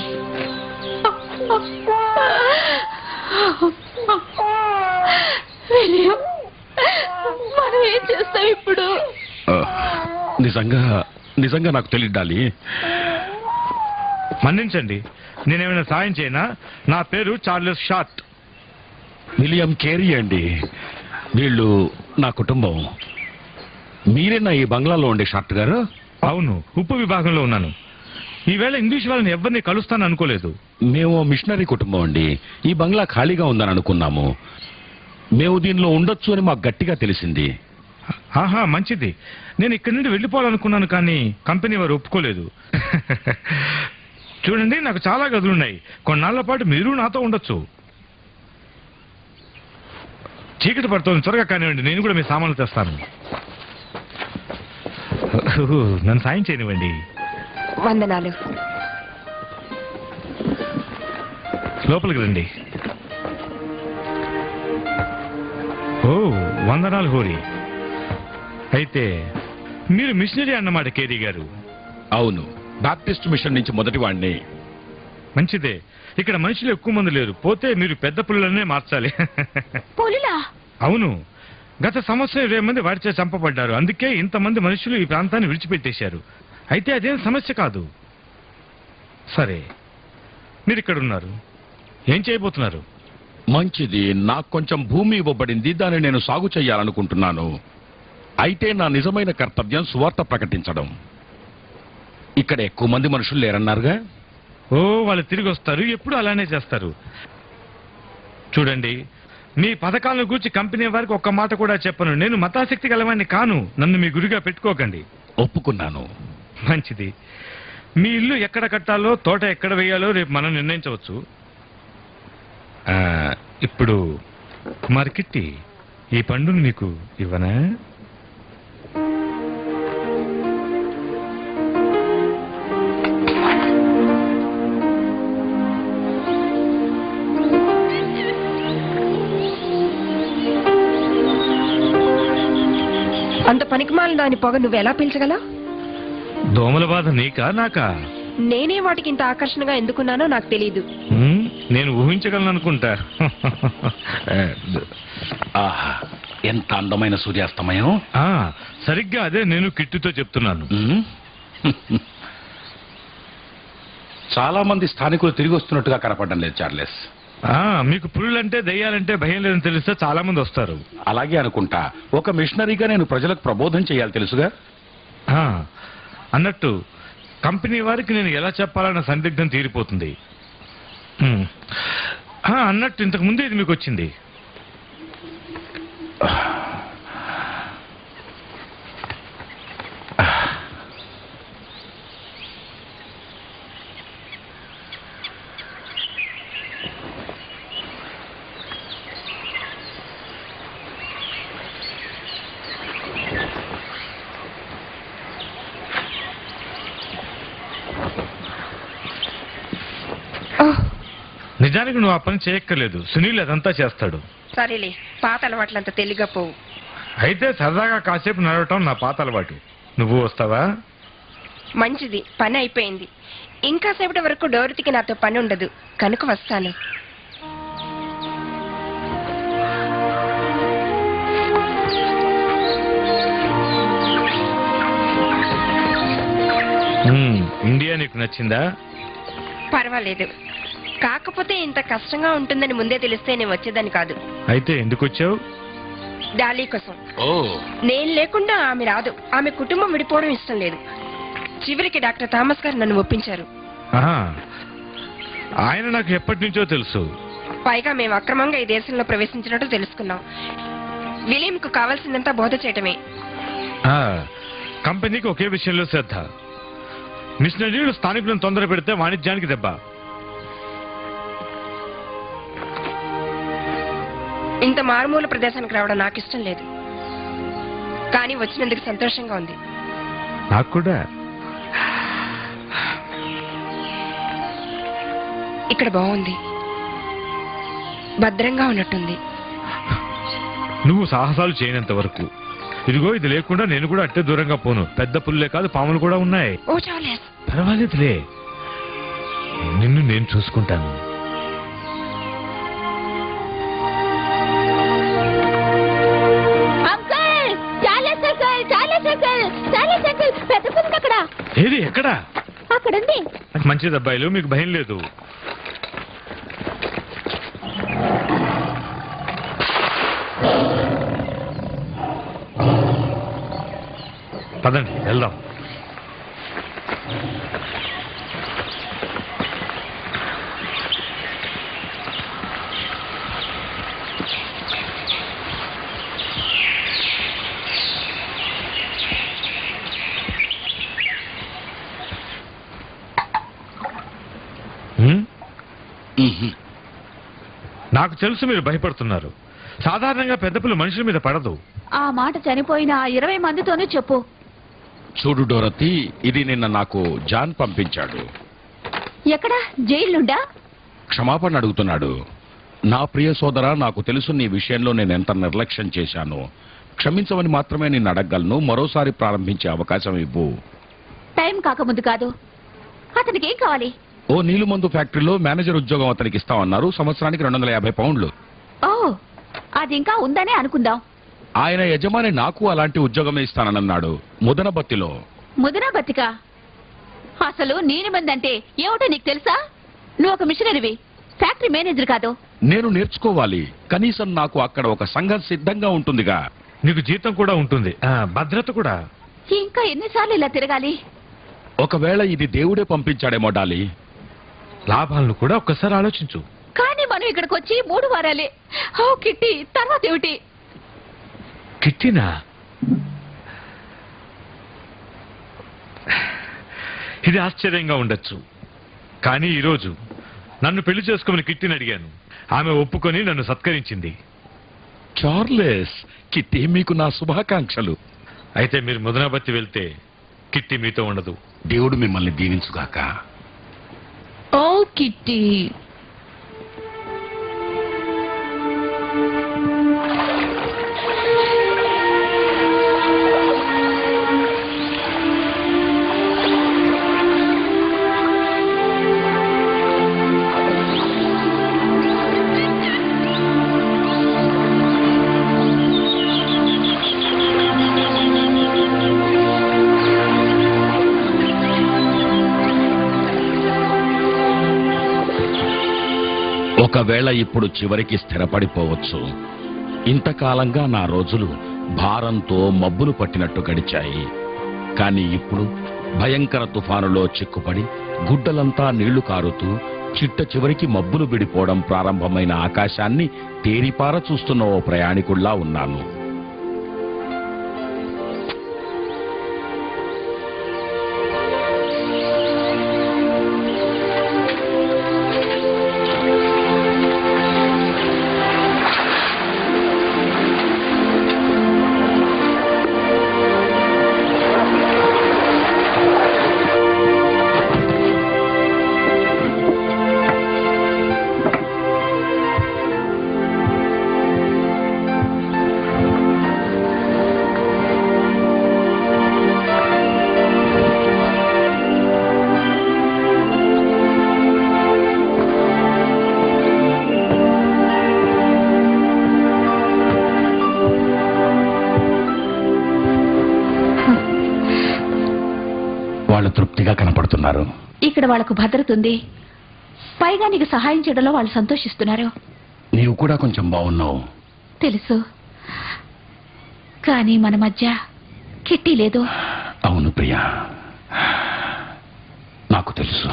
విలియం మనం ఏం చేస్తాం ఇప్పుడు ఆ, నిజంగా నిజంగా నాకు తెలియడాలి మన్నించండి నేనేమైనా సాయం చేయనా నా పేరు చార్లెస్ షార్ట్ విలియం కేరీ అండి వీళ్ళు నా కుటుంబం మీరేనా ఈ బంగ్లాలో ఉండే షార్ట్ గారు అవును ఉప్పు విభాగంలో ఉన్నాను ఈవేళ ఇంగ్లీష్ వాళ్ళని ఎవరిని కలుస్తాను అనుకోలేదు మేము మిషనరీ కుటుంబం అండి ఈ బంగ్లా ఖాళీగా ఉందని అనుకున్నాము మేము దీనిలో ఉండొచ్చు అని మాకు గట్టిగా తెలిసింది ఆహా మంచిది నేను ఇక్కడి నుండి వెళ్ళిపోవాలనుకున్నాను కానీ కంపెనీ వారు ఒప్పుకోలేదు చూడండి నాకు చాలా గదులున్నాయి కొన్నాళ్ల పాటు మీరు నాతో ఉండొచ్చు చీకటి పడుతోంది త్వరగా కానివ్వండి నేను కూడా మీ సామాన్లు తెస్తాను నన్ను సాయం చేయనివ్వండి వందనాలు లోపలికి రండి ఓ వందనాలు హోరీ అయితే మీరు మిషనరీ అన్నమాట కేరీ గారు అవును బాప్టిస్ట్ మిషన్ నుంచి మొదటి వాణ్ణి మంచిదే ఇక్కడ మనుషులు ఎక్కువ మంది లేరు పోతే మీరు పెద్ద పుల్లలనే మార్చాలి పులులా అవును గత సంవత్సరం ఇరవై మంది వాడిచే చంపబడ్డారు అందుకే ఇంతమంది మనుషులు ఈ ప్రాంతాన్ని విడిచిపెట్టేశారు అయితే అదేం సమస్య కాదు సరే మీరు ఇక్కడ ఉన్నారు ఏం చేయబోతున్నారు మంచిది నాకు కొంచెం భూమి ఇవ్వబడింది దాన్ని నేను సాగు చేయాలనుకుంటున్నాను అయితే నా నిజమైన కర్తవ్యం సువార్త ప్రకటించడం ఇక్కడ ఎక్కువ మంది మనుషులు లేరన్నారుగా ఓ వాళ్ళు తిరిగి వస్తారు ఎప్పుడు అలానే చేస్తారు చూడండి మీ పథకాలను గూర్చి కంపెనీ వారికి ఒక్క మాట కూడా చెప్పను నేను మతాశక్తి గలవాడిని కాను నన్ను మీ గురిగా పెట్టుకోకండి ఒప్పుకున్నాను మంచిది మీ ఇల్లు ఎక్కడ కట్టాలో తోట ఎక్కడ వేయాలో రేపు మనం నిర్ణయించవచ్చు ఆ, ఇప్పుడు మరి కిట్టి ఈ పండును నీకు ఇవ్వనా అంత పనికిమాలిన దాని పొగ నువ్వు ఎలా పీల్చగలవు దోమల బాధ నీకా నాకా నేనే వాటికి ఇంత ఆకర్షణగా ఎందుకున్నానో నాకు తెలియదు ఉమ్, నేను ఊహించగలను అనుకుంటా ఆహా ఎంత అందమైన సూర్యాస్తమయం ఆ, సరిగ్గా అదే నేను కిట్టుతో చెప్తున్నాను ఉమ్. చాలా మంది స్థానికులు తిరిగి వస్తున్నట్టుగా కనపడడం లేదు చార్లెస్ ఆ, మీకు పులులంటే దయ్యాలంటే భయం లేదని తెలిస్తే చాలా మంది వస్తారు అలాగే అనుకుంటా ఒక మిషనరీగా నేను ప్రజలకు ప్రబోధం చేయాలి తెలుసుగా ఆ, అన్నట్టు కంపెనీ వారికి నేను ఎలా చెప్పాలన్న సందిగ్ధం తీరిపోతుంది ఉమ్. ఆ, అన్నట్టు ఇంతకు ముందే ఇది మీకు వచ్చింది ఓహ్ నిజానికి నువ్వు ఆ పని చేయక్కర్లేదు సునీల్ అదంతా చేస్తాడు సరేలే పాత అలవాట్లంత తెలివిగా పోవు అయితే సరదాగా కాసేపు నడవటం నా పాత అలవాటు నువ్వు వస్తావా మంచిది పని అయిపోయింది ఇంకా సేపటి వరకు డోరితికి నాతో పని ఉండదు కనుక వస్తాను ఉమ్, ఇండియా నీకు నచ్చిందా పర్వాలేదు కాకపోతే ఇంత కష్టంగా ఉంటుందని ముందే తెలిస్తే నేను వచ్చేదాన్ని కాదు అయితే ఎందుకు వచ్చావు డాలీ కోసం ఓ నేను లేకుండా ఆమె రాదు ఆమె కుటుంబం విడిపోవడం ఇష్టం లేదు చివరికి డాక్టర్ థామస్ గారు నన్ను ఒప్పించారు ఆహా. ఆయన నాకు ఎప్పటి నుంచో తెలుసు పైగా మేము అక్రమంగా ఈ దేశంలో ప్రవేశించినట్టు తెలుసుకున్నాం విలియంకు కావాల్సిందంతా బోధ చేయటమే ఆ, కంపెనీకి ఒకే విషయంలో శ్రద్ధ మిషనరీలు స్థానికులను తొందర పెడితే వాణిజ్యానికి దెబ్బ ఇంత మారుమూల ప్రదేశానికి రావడం నాకు ఇష్టం లేదు కానీ వచ్చినందుకు సంతోషంగా ఉంది నాకు కూడా ఇక్కడ బాగుంది భద్రంగా ఉన్నట్టుంది నువ్వు సాహసాలు చేయనంత వరకు ఇదిగో ఇది లేకుండా నేను కూడా అట్టే దూరంగా పోను పెద్ద పుల్లే కాదు పాములు కూడా ఉన్నాయి ఓ చాలేస్ పర్వాలేదులే నిన్ను నేను చూసుకుంటాను uncle Charles uncle Charles uncle Charles uncle పెద్ద పులి అక్కడ ఏది ఎక్కడా అక్కడుంది మంచిది అబ్బాయిలు మీకు భయం లేదు పదండి వెళ్దాం హ్మ్? ఉహుం. నాకు తెలుసు మీరు భయపడుతున్నారు సాధారణంగా పెద్ద పులి మనుషుల మీద పడదు ఆ మాట చనిపోయిన ఆ ఇరవై మందితోనూ చెప్పు చూడు డోరతి ఇది నిన్న నాకు జాన్ పంపించాడు ఎక్కడ జైలు నుండా క్షమాపణ అడుగుతున్నాడు నా ప్రియ సోదరా నాకు తెలుసు నీ విషయంలో నేను ఎంత నిర్లక్ష్యం చేశాను క్షమించమని మాత్రమే నేను అడగగలను మరోసారి ప్రారంభించే అవకాశం ఇవ్వు టైం కాకముందు కాదు అతనికి ఏం కావాలి ఓ నీలుమందు ఫ్యాక్టరీలో మేనేజర్ ఉద్యోగం అతనికి ఇస్తామన్నారు సంవత్సరానికి రెండు వందల యాభై పౌండ్లు ఓ అది ఇంకా ఉందనే అనుకుందాం ఆయన యజమాని నాకు అలాంటి ఉద్యోగమే ఇస్తానన్నాడు ముదనబత్తిలో ముదినా బతిక అసలు నీలిమందంటే ఏమిటో నీకు తెలుసా నువ్వు ఒక మిషనరీవి ఫ్యాక్టరీ మేనేజర్ కాదు నేను నేర్చుకోవాలి కనీసం నాకు అక్కడ ఒక సంఘం సిద్ధంగా ఉంటుందిగా నీకు జీతం కూడా ఉంటుంది ఆ, భద్రత కూడా ఇంకా ఎన్నిసార్లు ఇలా తిరగాలి ఒకవేళ ఇది దేవుడే పంపించాడేమో డాలి లాభాలను కూడా ఒక్కసారి ఆలోచించు కానీ మనం ఇక్కడికి వచ్చి మూడు వారాలే ఓ కిట్టి తర్వాత ఏమిటి కిట్టినా ఇది ఆశ్చర్యంగా ఉండొచ్చు కానీ ఈరోజు నన్ను పెళ్లి చేసుకోమని కిట్టిని అడిగాను ఆమె ఒప్పుకొని నన్ను సత్కరించింది చార్లెస్ కిట్టి మీకు నా శుభాకాంక్షలు అయితే మీరు ముదనాబత్తి వెళ్తే కిట్టి మీతో ఉండదు దేవుడు మిమ్మల్ని దీవించుగాక ఓ కిట్టి ఒకవేళ ఇప్పుడు చివరికి స్థిరపడిపోవచ్చు ఇంతకాలంగా నా రోజులు భారంతో మబ్బులు పట్టినట్టు గడిచాయి కానీ ఇప్పుడు భయంకర తుఫానులో చిక్కుపడి గుడ్డలంతా నీళ్లు కారుతూ చిట్ట చివరికి మబ్బులు విడిపోవడం ప్రారంభమైన ఆకాశాన్ని తేరిపార చూస్తున్న ఓ ప్రయాణికుల్లా ఉన్నాను వాళ్ళు తృప్తిగా కనపడుతున్నారు ఇక్కడ వాళ్ళకు భద్రత ఉంది పైగా నీకు సహాయం చేయడంలో వాళ్ళు సంతోషిస్తున్నారు నీవు కూడా కొంచెం బాగున్నావు తెలుసు కానీ మన మధ్య కిట్టి లేదు అవును ప్రియా నాకు తెలుసు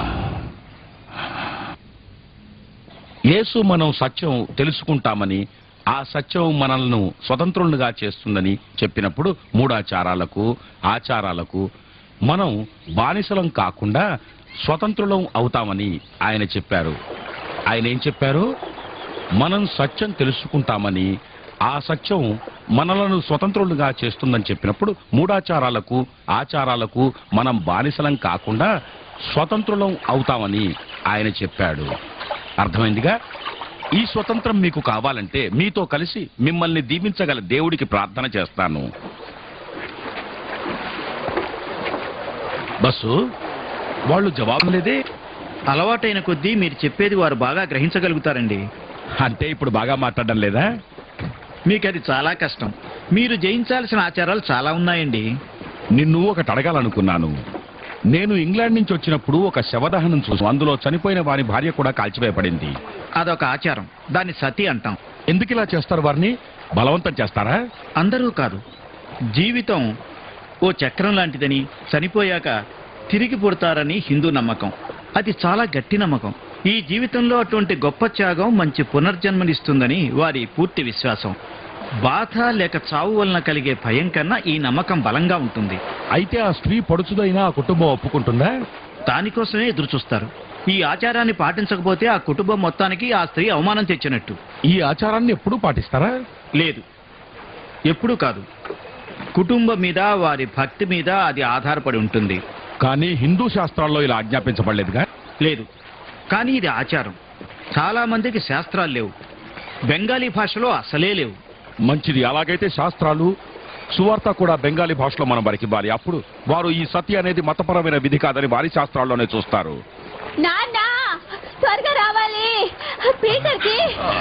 యేసు మనం సత్యం తెలుసుకుంటామని ఆ సత్యం మనల్ని స్వతంత్రులుగా చేస్తుందని చెప్పినప్పుడు మూడాచారాలకు ఆచారాలకు మనం బానిసలం కాకుండా స్వతంత్రులం అవుతామని ఆయన చెప్పారు ఆయన ఏం చెప్పారు మనం సత్యం తెలుసుకుంటామని ఆ సత్యం మనలను స్వతంత్రులుగా చేస్తుందని చెప్పినప్పుడు మూడాచారాలకు ఆచారాలకు మనం బానిసలం కాకుండా స్వతంత్రులం అవుతామని ఆయన చెప్పాడు అర్థమైందిగా ఈ స్వతంత్రం మీకు కావాలంటే మీతో కలిసి మిమ్మల్ని దీవించగల దేవుడికి ప్రార్థన చేస్తాను బస్సు వాళ్ళు జవాబు లేదే అలవాటైన కొద్దీ మీరు చెప్పేది వారు బాగా గ్రహించగలుగుతారండి అంటే ఇప్పుడు బాగా మాట్లాడడం లేదా మీకు అది చాలా కష్టం మీరు జయించాల్సిన ఆచారాలు చాలా ఉన్నాయండి నిన్ను ఒకటి అడగాలనుకున్నాను నేను ఇంగ్లాండ్ నుంచి వచ్చినప్పుడు ఒక శవదహనం చూసి అందులో చనిపోయిన వారి భార్య కూడా కాల్చివేయబడింది అదొక ఆచారం దాన్ని సతి అంటాం ఎందుకు ఇలా చేస్తారు వారిని బలవంతం చేస్తారా అందరూ కాదు జీవితం ఓ చక్రం లాంటిదని చనిపోయాక తిరిగి పుడతారని హిందూ నమ్మకం అది చాలా గట్టి నమ్మకం ఈ జీవితంలో అటువంటి గొప్ప త్యాగం మంచి పునర్జన్మనిస్తుందని వారి పూర్తి విశ్వాసం బాధ లేక చావు వలన కలిగే భయం కన్నా ఈ నమ్మకం బలంగా ఉంటుంది అయితే ఆ స్త్రీ పడుచుదైనా ఆ కుటుంబం ఒప్పుకుంటుందా దానికోసమే ఎదురు చూస్తారు ఈ ఆచారాన్ని పాటించకపోతే ఆ కుటుంబం మొత్తానికి ఆ స్త్రీ అవమానం తెచ్చినట్టు ఈ ఆచారాన్ని ఎప్పుడూ పాటిస్తారా లేదు ఎప్పుడూ కాదు కుటుంబం మీద వారి భక్తి మీద అది ఆధారపడి ఉంటుంది కానీ హిందూ శాస్త్రాల్లో ఇలా ఆజ్ఞాపించబడలేదుగా లేదు కానీ ఇది ఆచారం చాలా మందికి శాస్త్రాలు లేవు బెంగాలీ భాషలో అసలే లేవు మంచిది అలాగైతే శాస్త్రాలు సువార్త కూడా బెంగాలీ భాషలో మనం వారికి ఇవ్వాలి అప్పుడు వారు ఈ సత్య అనేది మతపరమైన విధి కాదని వారి శాస్త్రాల్లోనే చూస్తారు నాన్న త్వరగా రావాలి పీటర్కి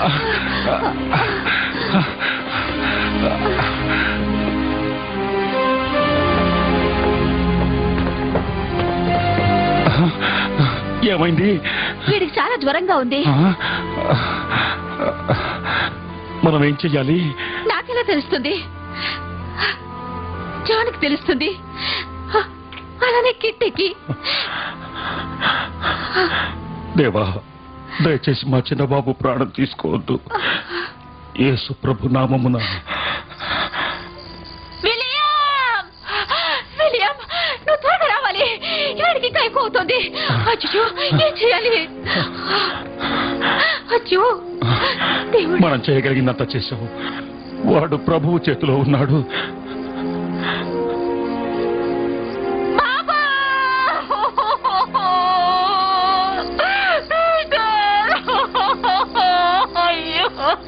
ఏమైంది వీడికి చాలా జ్వరంగా ఉంది మనం ఏం చెయ్యాలి నాకెలా తెలుస్తుంది జానికి తెలుస్తుంది అలానే కిట్టికి దేవా దయచేసి మా చిన్న బాబు ప్రాణం తీసుకోవద్దు యేసు ప్రభు నామమున విలియం విలియం నువ్వు త్వరగా రావాలి వీడికి ఇంకా ఎక్కువ అవుతుంది అయ్యో ఏం చేయాలి అయ్యో దేవుడు మనం చేయగలిగినంత చేశాము వాడు ప్రభువు చేతిలో ఉన్నాడు బాబా అయ్యో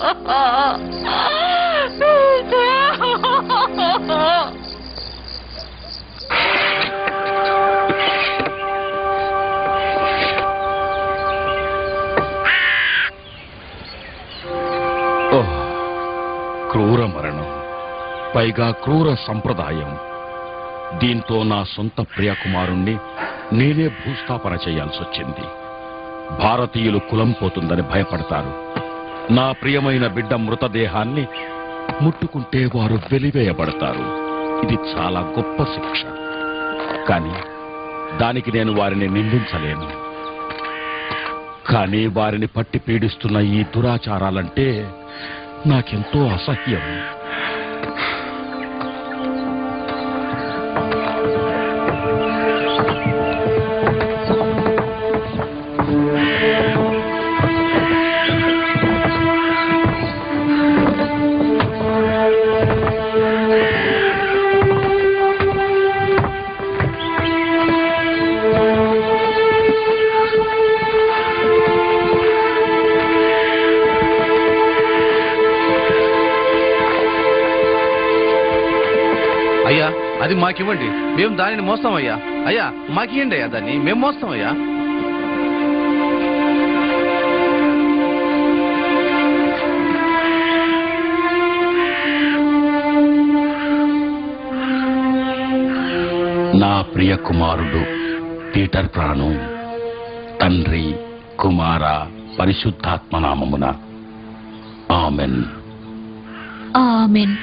ఓహ్, క్రూర మరణం పైగా క్రూర సంప్రదాయం దీంతో నా సొంత ప్రియకుమారుణ్ణి నేనే భూస్థాపన చేయాల్సి వచ్చింది భారతీయులు కులం పోతుందని భయపడతారు నా ప్రియమైన బిడ్డ మృతదేహాన్ని ముట్టుకుంటే వారు వెలివేయబడతారు ఇది చాలా గొప్ప శిక్ష కానీ దానికి నేను వారిని నిందించలేను కానీ వారిని పట్టి పీడిస్తున్న ఈ దురాచారాలంటే నాకెంతో అసహ్యం అయ్యా అది మాకివ్వండి మేము దానిని మోస్తాం అయ్యా అయ్యా మాకివ్వండి అయ్యా దాన్ని మేము మోస్తాం అయ్యా నా ప్రియ కుమారుడు పీటర్ ప్రాణం తండ్రి కుమార పరిశుద్ధాత్మ నామమున ఆమెన్ ఆమెన్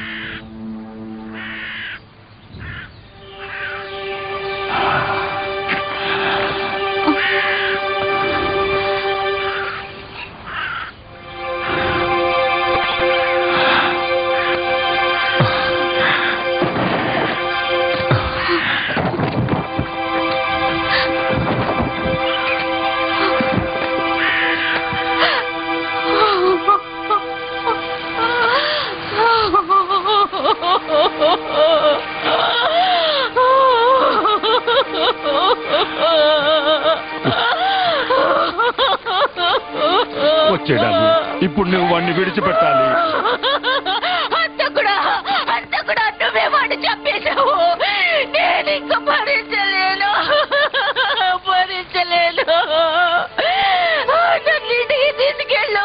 వచ్చేడాలి ఇప్పుడు నువ్వు వాడిని విడిచిపెట్టాలి అంత కూడా అంత కూడా నువ్వే వాడిని చంపేశావు నేను ఇంక భరించలేను భరించలేను నన్ను ఇంటికి తీసుకెళ్ళు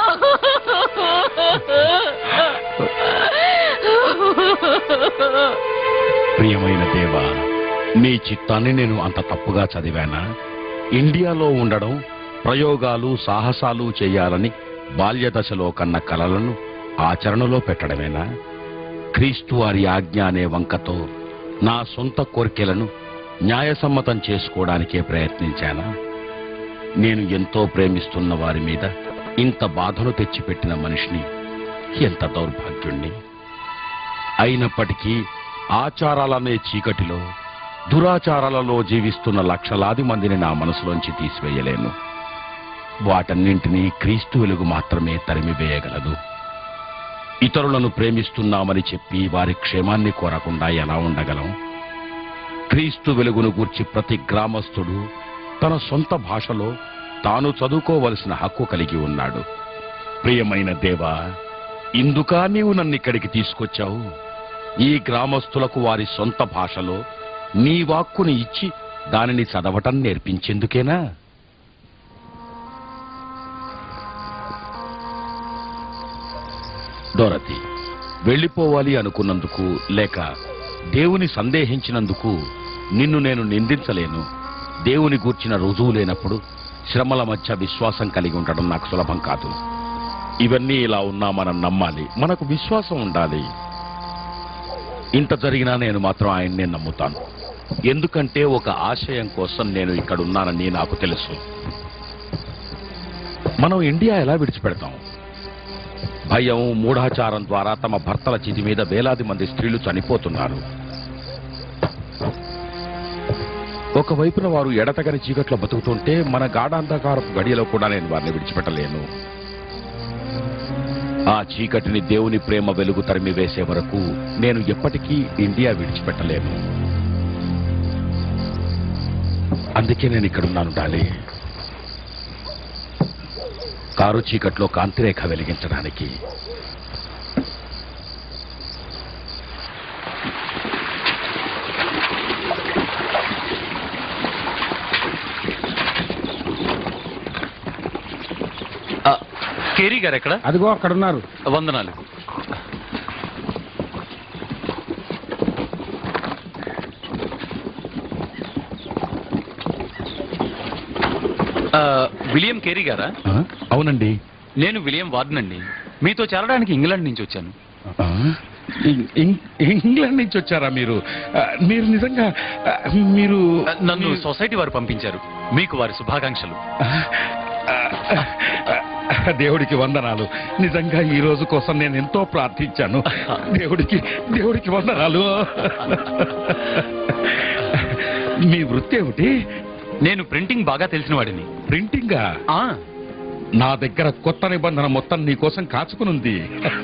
ప్రియమైన దేవా నీ చిత్తాన్ని నేను అంత తప్పుగా చదివానా ఇండియాలో ఉండడం ప్రయోగాలు సాహసాలు చేయాలని బాల్యదశలో కన్న కలలను ఆచరణలో పెట్టడమేనా క్రీస్తు వారి ఆజ్ఞ అనే వంకతో నా సొంత కోరికలను న్యాయసమ్మతం చేసుకోవడానికే ప్రయత్నించానా నేను ఎంతో ప్రేమిస్తున్న వారి మీద ఇంత బాధను తెచ్చిపెట్టిన మనిషిని ఎంత దౌర్భాగ్యుణ్ణి అయినప్పటికీ ఆచారాలనే చీకటిలో దురాచారాలలో జీవిస్తున్న లక్షలాది మందిని నా మనసులోంచి తీసివేయలేను వాటన్నింటినీ క్రీస్తు వెలుగు మాత్రమే తరిమివేయగలదు ఇతరులను ప్రేమిస్తున్నామని చెప్పి వారి క్షేమాన్ని కోరకుండా ఎలా ఉండగలం క్రీస్తు వెలుగును గూర్చి ప్రతి గ్రామస్తుడు తన సొంత భాషలో తాను చదువుకోవలసిన హక్కు కలిగి ఉన్నాడు ప్రియమైన దేవా ఇందుకా నీవు నన్ను ఇక్కడికి తీసుకొచ్చావు ఈ గ్రామస్తులకు వారి సొంత భాషలో నీ వాక్కుని ఇచ్చి దానిని చదవటం నేర్పించేందుకేనా డోరతి వెళ్ళిపోవాలి అనుకున్నందుకు లేక దేవుని సందేహించినందుకు నిన్ను నేను నిందించలేను దేవుని గూర్చిన రుజువు లేనప్పుడు శ్రమల మధ్య విశ్వాసం కలిగి ఉండడం నాకు సులభం కాదు ఇవన్నీ ఇలా ఉన్నా మనం నమ్మాలి మనకు విశ్వాసం ఉండాలి ఇంత జరిగినా నేను మాత్రం ఆయన్నే నమ్ముతాను ఎందుకంటే ఒక ఆశయం కోసం నేను ఇక్కడ ఉన్నానని నాకు తెలుసు మనం ఇండియా ఎలా విడిచిపెడతాం భయం మూఢాచారం ద్వారా తమ భర్తల చితి మీద వేలాది మంది స్త్రీలు చనిపోతున్నారు ఒకవైపున వారు ఎడతగని చీకట్లో బతుకుతుంటే మన గాఢాంధకారపు గడియలో కూడా నేను వారిని విడిచిపెట్టలేను ఆ చీకటిని దేవుని ప్రేమ వెలుగు తరిమి వేసే వరకు నేను ఎప్పటికీ ఇండియా విడిచిపెట్టలేను అందుకే నేను ఇక్కడున్నాను డాలి కారు చీకట్లో కాంతిరేఖ వెలిగించడానికి కేరీ గారు ఎక్కడ అదిగో అక్కడ ఉన్నారు వందనాలు ఆ, విలియం కేరీ గారా ఆ? అవునండి నేను విలియం వార్డన్ అండి మీతో చేరడానికి ఇంగ్లాండ్ నుంచి వచ్చాను ఆ? ఇం- ఇం- ఇంగ్లాండ్ నుంచి వచ్చారా మీరు ఆ, మీరు నిజంగా ఆ, మీరు నన్ను సొసైటీ వారు పంపించారు మీకు వారి శుభాకాంక్షలు ఆ, ఆ, ఆ, దేవుడికి వందనాలు నిజంగా ఈ రోజు కోసం నేను ఎంతో ప్రార్థించాను దేవుడికి దేవుడికి వందనాలు మీ వృత్తి ఏమిటి నేను ప్రింటింగ్ బాగా తెలిసిన వాడిని ప్రింటింగా ఆ, నా దగ్గర కొత్త నిబంధన మొత్తం నీ కోసం కాచుకునుంది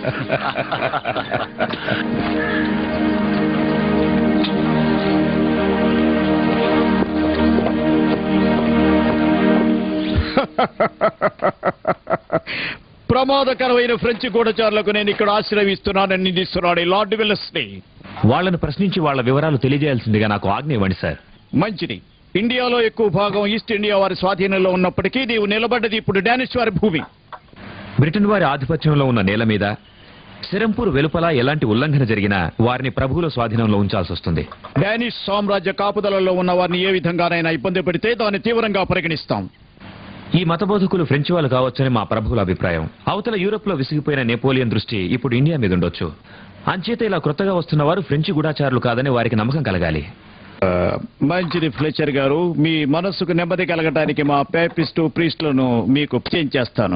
ప్రమాదకరమైన ఫ్రెంచ్ గూఢచారులకు నేను ఇక్కడ ఆశ్రయిస్తున్నానని నిందిస్తున్నాడు ఈ లార్డ్ విల్లస్ని వాళ్ళను ప్రశ్నించి వాళ్ళ వివరాలు తెలియజేయాల్సిందిగా నాకు ఆజ్ఞ ఇవ్వండి సార్ మంచిది ఇండియాలో ఎక్కువ భాగం ఈస్ట్ ఇండియా వారి స్వాధీనంలో ఉన్నప్పటికీ నీవు నిలబడ్డది ఇప్పుడు డానిష్ వారి భూమి బ్రిటన్ వారి ఆధిపత్యంలో ఉన్న నేల మీద సిరంపూర్ వెలుపల ఎలాంటి ఉల్లంఘన జరిగినా వారిని ప్రభువుల స్వాధీనంలో ఉంచాల్సి వస్తుంది డానిష్ సామ్రాజ్య కాపుదలలో ఉన్న వారిని ఏ విధంగానైనా ఇబ్బంది పెడితే దాన్ని తీవ్రంగా పరిగణిస్తాం ఈ మతబోధకులు ఫ్రెంచ్ వాళ్ళు కావచ్చని మా ప్రభువుల అభిప్రాయం అవతల యూరోప్ లో విసిగిపోయిన నెపోలియన్ దృష్టి ఇప్పుడు ఇండియా మీద ఉండొచ్చు అంచేత ఇలా కొత్తగా వస్తున్న వారు ఫ్రెంచ్ గూఢాచారులు కాదని వారికి నమ్మకం కలగాలి ఆ, మంచిది ఫ్లెచర్ గారు మీ మనస్సుకు నెమ్మది కలగటానికి మా పేపిస్టు ప్రీస్టులను మీకు చేస్తాను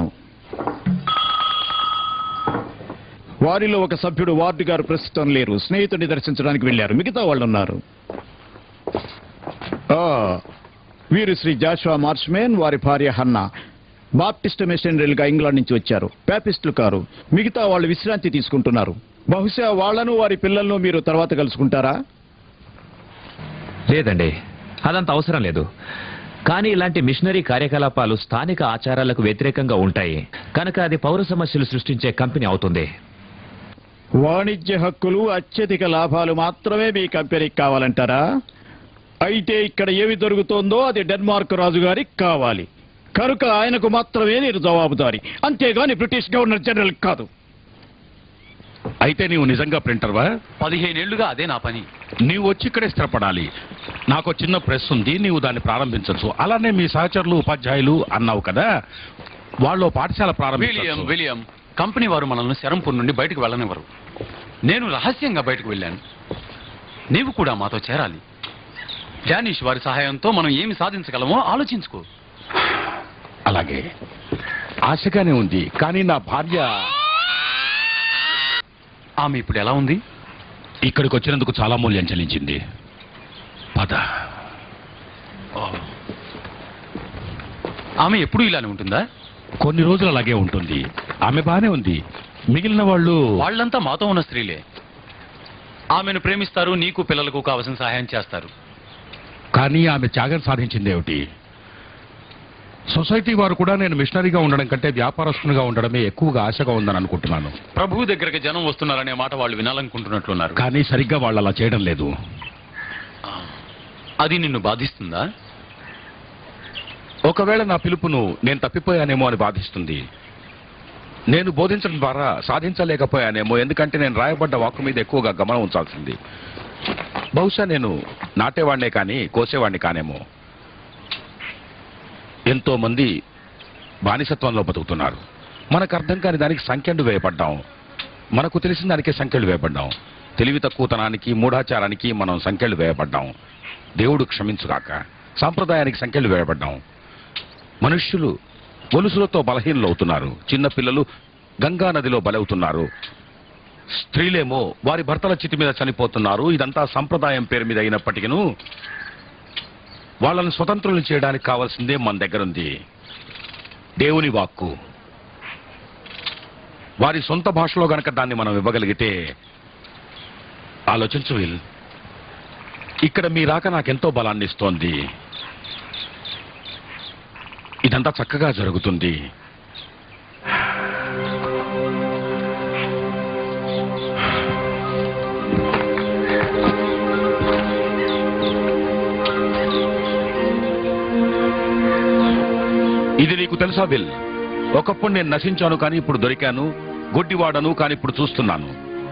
వారిలో ఒక సభ్యుడు వార్డు గారు ప్రస్తుతం లేరు స్నేహితుడిని దర్శించడానికి వెళ్ళారు మిగతా వాళ్ళు ఉన్నారు ఆ, వీరు శ్రీ జాషువా మార్ష్మేన్ వారి భార్య హన్నా బాప్టిస్ట్ మిషనరీలుగా ఇంగ్లాండ్ నుంచి వచ్చారు పేపిస్టులు కారు మిగతా వాళ్ళు విశ్రాంతి తీసుకుంటున్నారు బహుశా వాళ్లను వారి పిల్లలను మీరు తర్వాత కలుసుకుంటారా లేదండి అదంత అవసరం లేదు కానీ ఇలాంటి మిషనరీ కార్యకలాపాలు స్థానిక ఆచారాలకు వ్యతిరేకంగా ఉంటాయి కనుక అది పౌర సమస్యలు సృష్టించే కంపెనీ అవుతుంది వాణిజ్య హక్కులు అత్యధిక లాభాలు మాత్రమే మీ కంపెనీకి కావాలంటారా అయితే ఇక్కడ ఏమి దొరుకుతోందో అది డెన్మార్క్ రాజు గారికి కావాలి కనుక ఆయనకు మాత్రమే నేను జవాబుదారి అంతేగాని బ్రిటిష్ గవర్నర్ జనరల్ కాదు అయితే నీవు నిజంగా ప్రింటర్వా పదిహేనేళ్లుగా అదే నా పని నీవు వచ్చి ఇక్కడే స్థిరపడాలి నాకు చిన్న ప్రెస్ ఉంది నీవు దాన్ని ప్రారంభించవచ్చు అలానే మీ సహచరులు ఉపాధ్యాయులు అన్నావు కదా వాళ్ళు పాఠశాల విలియం ప్రారంభించవచ్చు విలియం కంపెనీ వారు మనల్ని శరంపూర్ నుండి బయటకు వెళ్ళనివ్వరు నేను రహస్యంగా బయటకు వెళ్ళాను నీవు కూడా మాతో చేరాలి డానిష్ వారి సహాయంతో మనం ఏమి సాధించగలమో ఆలోచించుకో అలాగే ఆశగానే ఉంది కానీ నా భార్య ఆమె ఇప్పుడు ఎలా ఉంది ఇక్కడికి వచ్చినందుకు చాలా మూల్యం చెల్లించింది పద ఆమె ఎప్పుడు ఇలానే ఉంటుందా కొన్ని రోజులు అలాగే ఉంటుంది ఆమె బానే ఉంది మిగిలిన వాళ్ళు వాళ్ళంతా మాతో ఉన్న స్త్రీలే ఆమెను ప్రేమిస్తారు నీకు పిల్లలకు కావలసిన సహాయం చేస్తారు కానీ ఆమె త్యాగం సాధించింది ఏమిటి సొసైటీ వారు కూడా నేను మిషనరీగా ఉండడం కంటే వ్యాపారస్తునిగా ఉండడమే ఎక్కువగా ఆశగా ఉందని అనుకుంటున్నాను ప్రభువు దగ్గరికి జనం వస్తున్నారనే మాట వాళ్ళు వినాలనుకుంటున్నట్లున్నారు కానీ సరిగ్గా వాళ్ళు అలా చేయడం లేదు అది నిన్ను బాధిస్తుందా ఒకవేళ నా పిలుపును నేను తప్పిపోయానేమో అని బాధిస్తుంది నేను బోధించడం ద్వారా సాధించలేకపోయానేమో ఎందుకంటే నేను రాయబడ్డ వాక్కు మీద ఎక్కువగా గమనం ఉంచాల్సింది బహుశా నేను నాటేవాడినే కానీ కోసేవాడిని కానేమో ఎంతో మంది బానిసత్వంలో బతుకుతున్నారు మనకు అర్థం కాని దానికి సంఖ్యలు వేయబడ్డాం మనకు తెలిసిన దానికే సంఖ్యలు వేయబడ్డాం తెలివి తక్కువతనానికి మూఢాచారానికి మనం సంఖ్యలు వేయబడ్డాం దేవుడు క్షమించుగాక సాంప్రదాయానికి సంఖ్యలు వేయబడ్డాం మనుష్యులు గొలుసులతో బలహీనలు అవుతున్నారు చిన్నపిల్లలు గంగా నదిలో బలవుతున్నారు స్త్రీలేమో వారి భర్తల చితి మీద చనిపోతున్నారు ఇదంతా సంప్రదాయం పేరు మీద అయినప్పటికీ వాళ్ళని స్వతంత్రులు చేయడానికి కావాల్సిందే మన దగ్గర ఉంది దేవుని వాక్కు వారి సొంత భాషలో గనక దాన్ని మనం ఇవ్వగలిగితే ఆలోచించు విల్ ఇక్కడ మీ రాక నాకెంతో బలాన్ని ఇస్తోంది ఇదంతా చక్కగా జరుగుతుంది ఇది నీకు తెలుసా బిల్ ఒకప్పుడు నేను నశించాను కానీ ఇప్పుడు దొరికాను గుడ్డివాడను కానీ ఇప్పుడు చూస్తున్నాను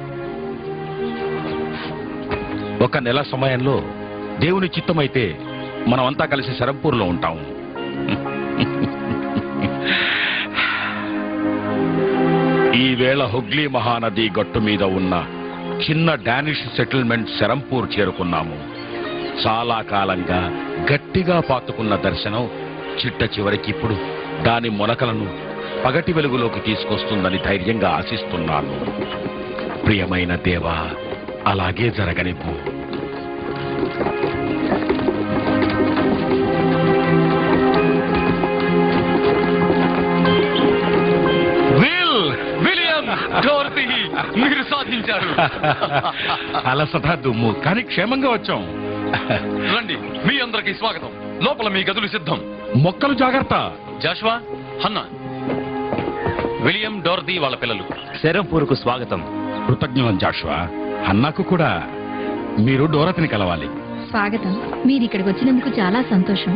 ఒక నెల సమయంలో దేవుని చిత్తమైతే మనమంతా కలిసి శరంపూర్లో ఉంటాము ఈ వేళ హుగ్లీ మహానది గట్టు మీద ఉన్న చిన్న డానిష్ సెటిల్మెంట్ శరంపూర్ చేరుకున్నాము చాలా కాలంగా గట్టిగా పాతుకున్న దర్శనం చిట్ట చివరికి ఇప్పుడు దాని మొలకలను పగటి వెలుగులోకి తీసుకొస్తుందని ధైర్యంగా ఆశిస్తున్నాను ప్రియమైన దేవా అలాగే జరగనివ్వు విల్ విలియం డోర్తీ మీరు సాధించారు అలసట దుమ్ము కానీ క్షేమంగా వచ్చాం రండి మీ అందరికీ స్వాగతం లోపల మీ గదులు సిద్ధం మొక్కలు జాగ్రత్త జాషువా హన్న విలియం డోర్దీ వాళ్ళ పిల్లలు శరంపూర్కు స్వాగతం కృతజ్ఞం జాషువా అన్నాకు కూడా మీరు డోరతిని కలవాలి స్వాగతం మీరు ఇక్కడికి వచ్చినందుకు చాలా సంతోషం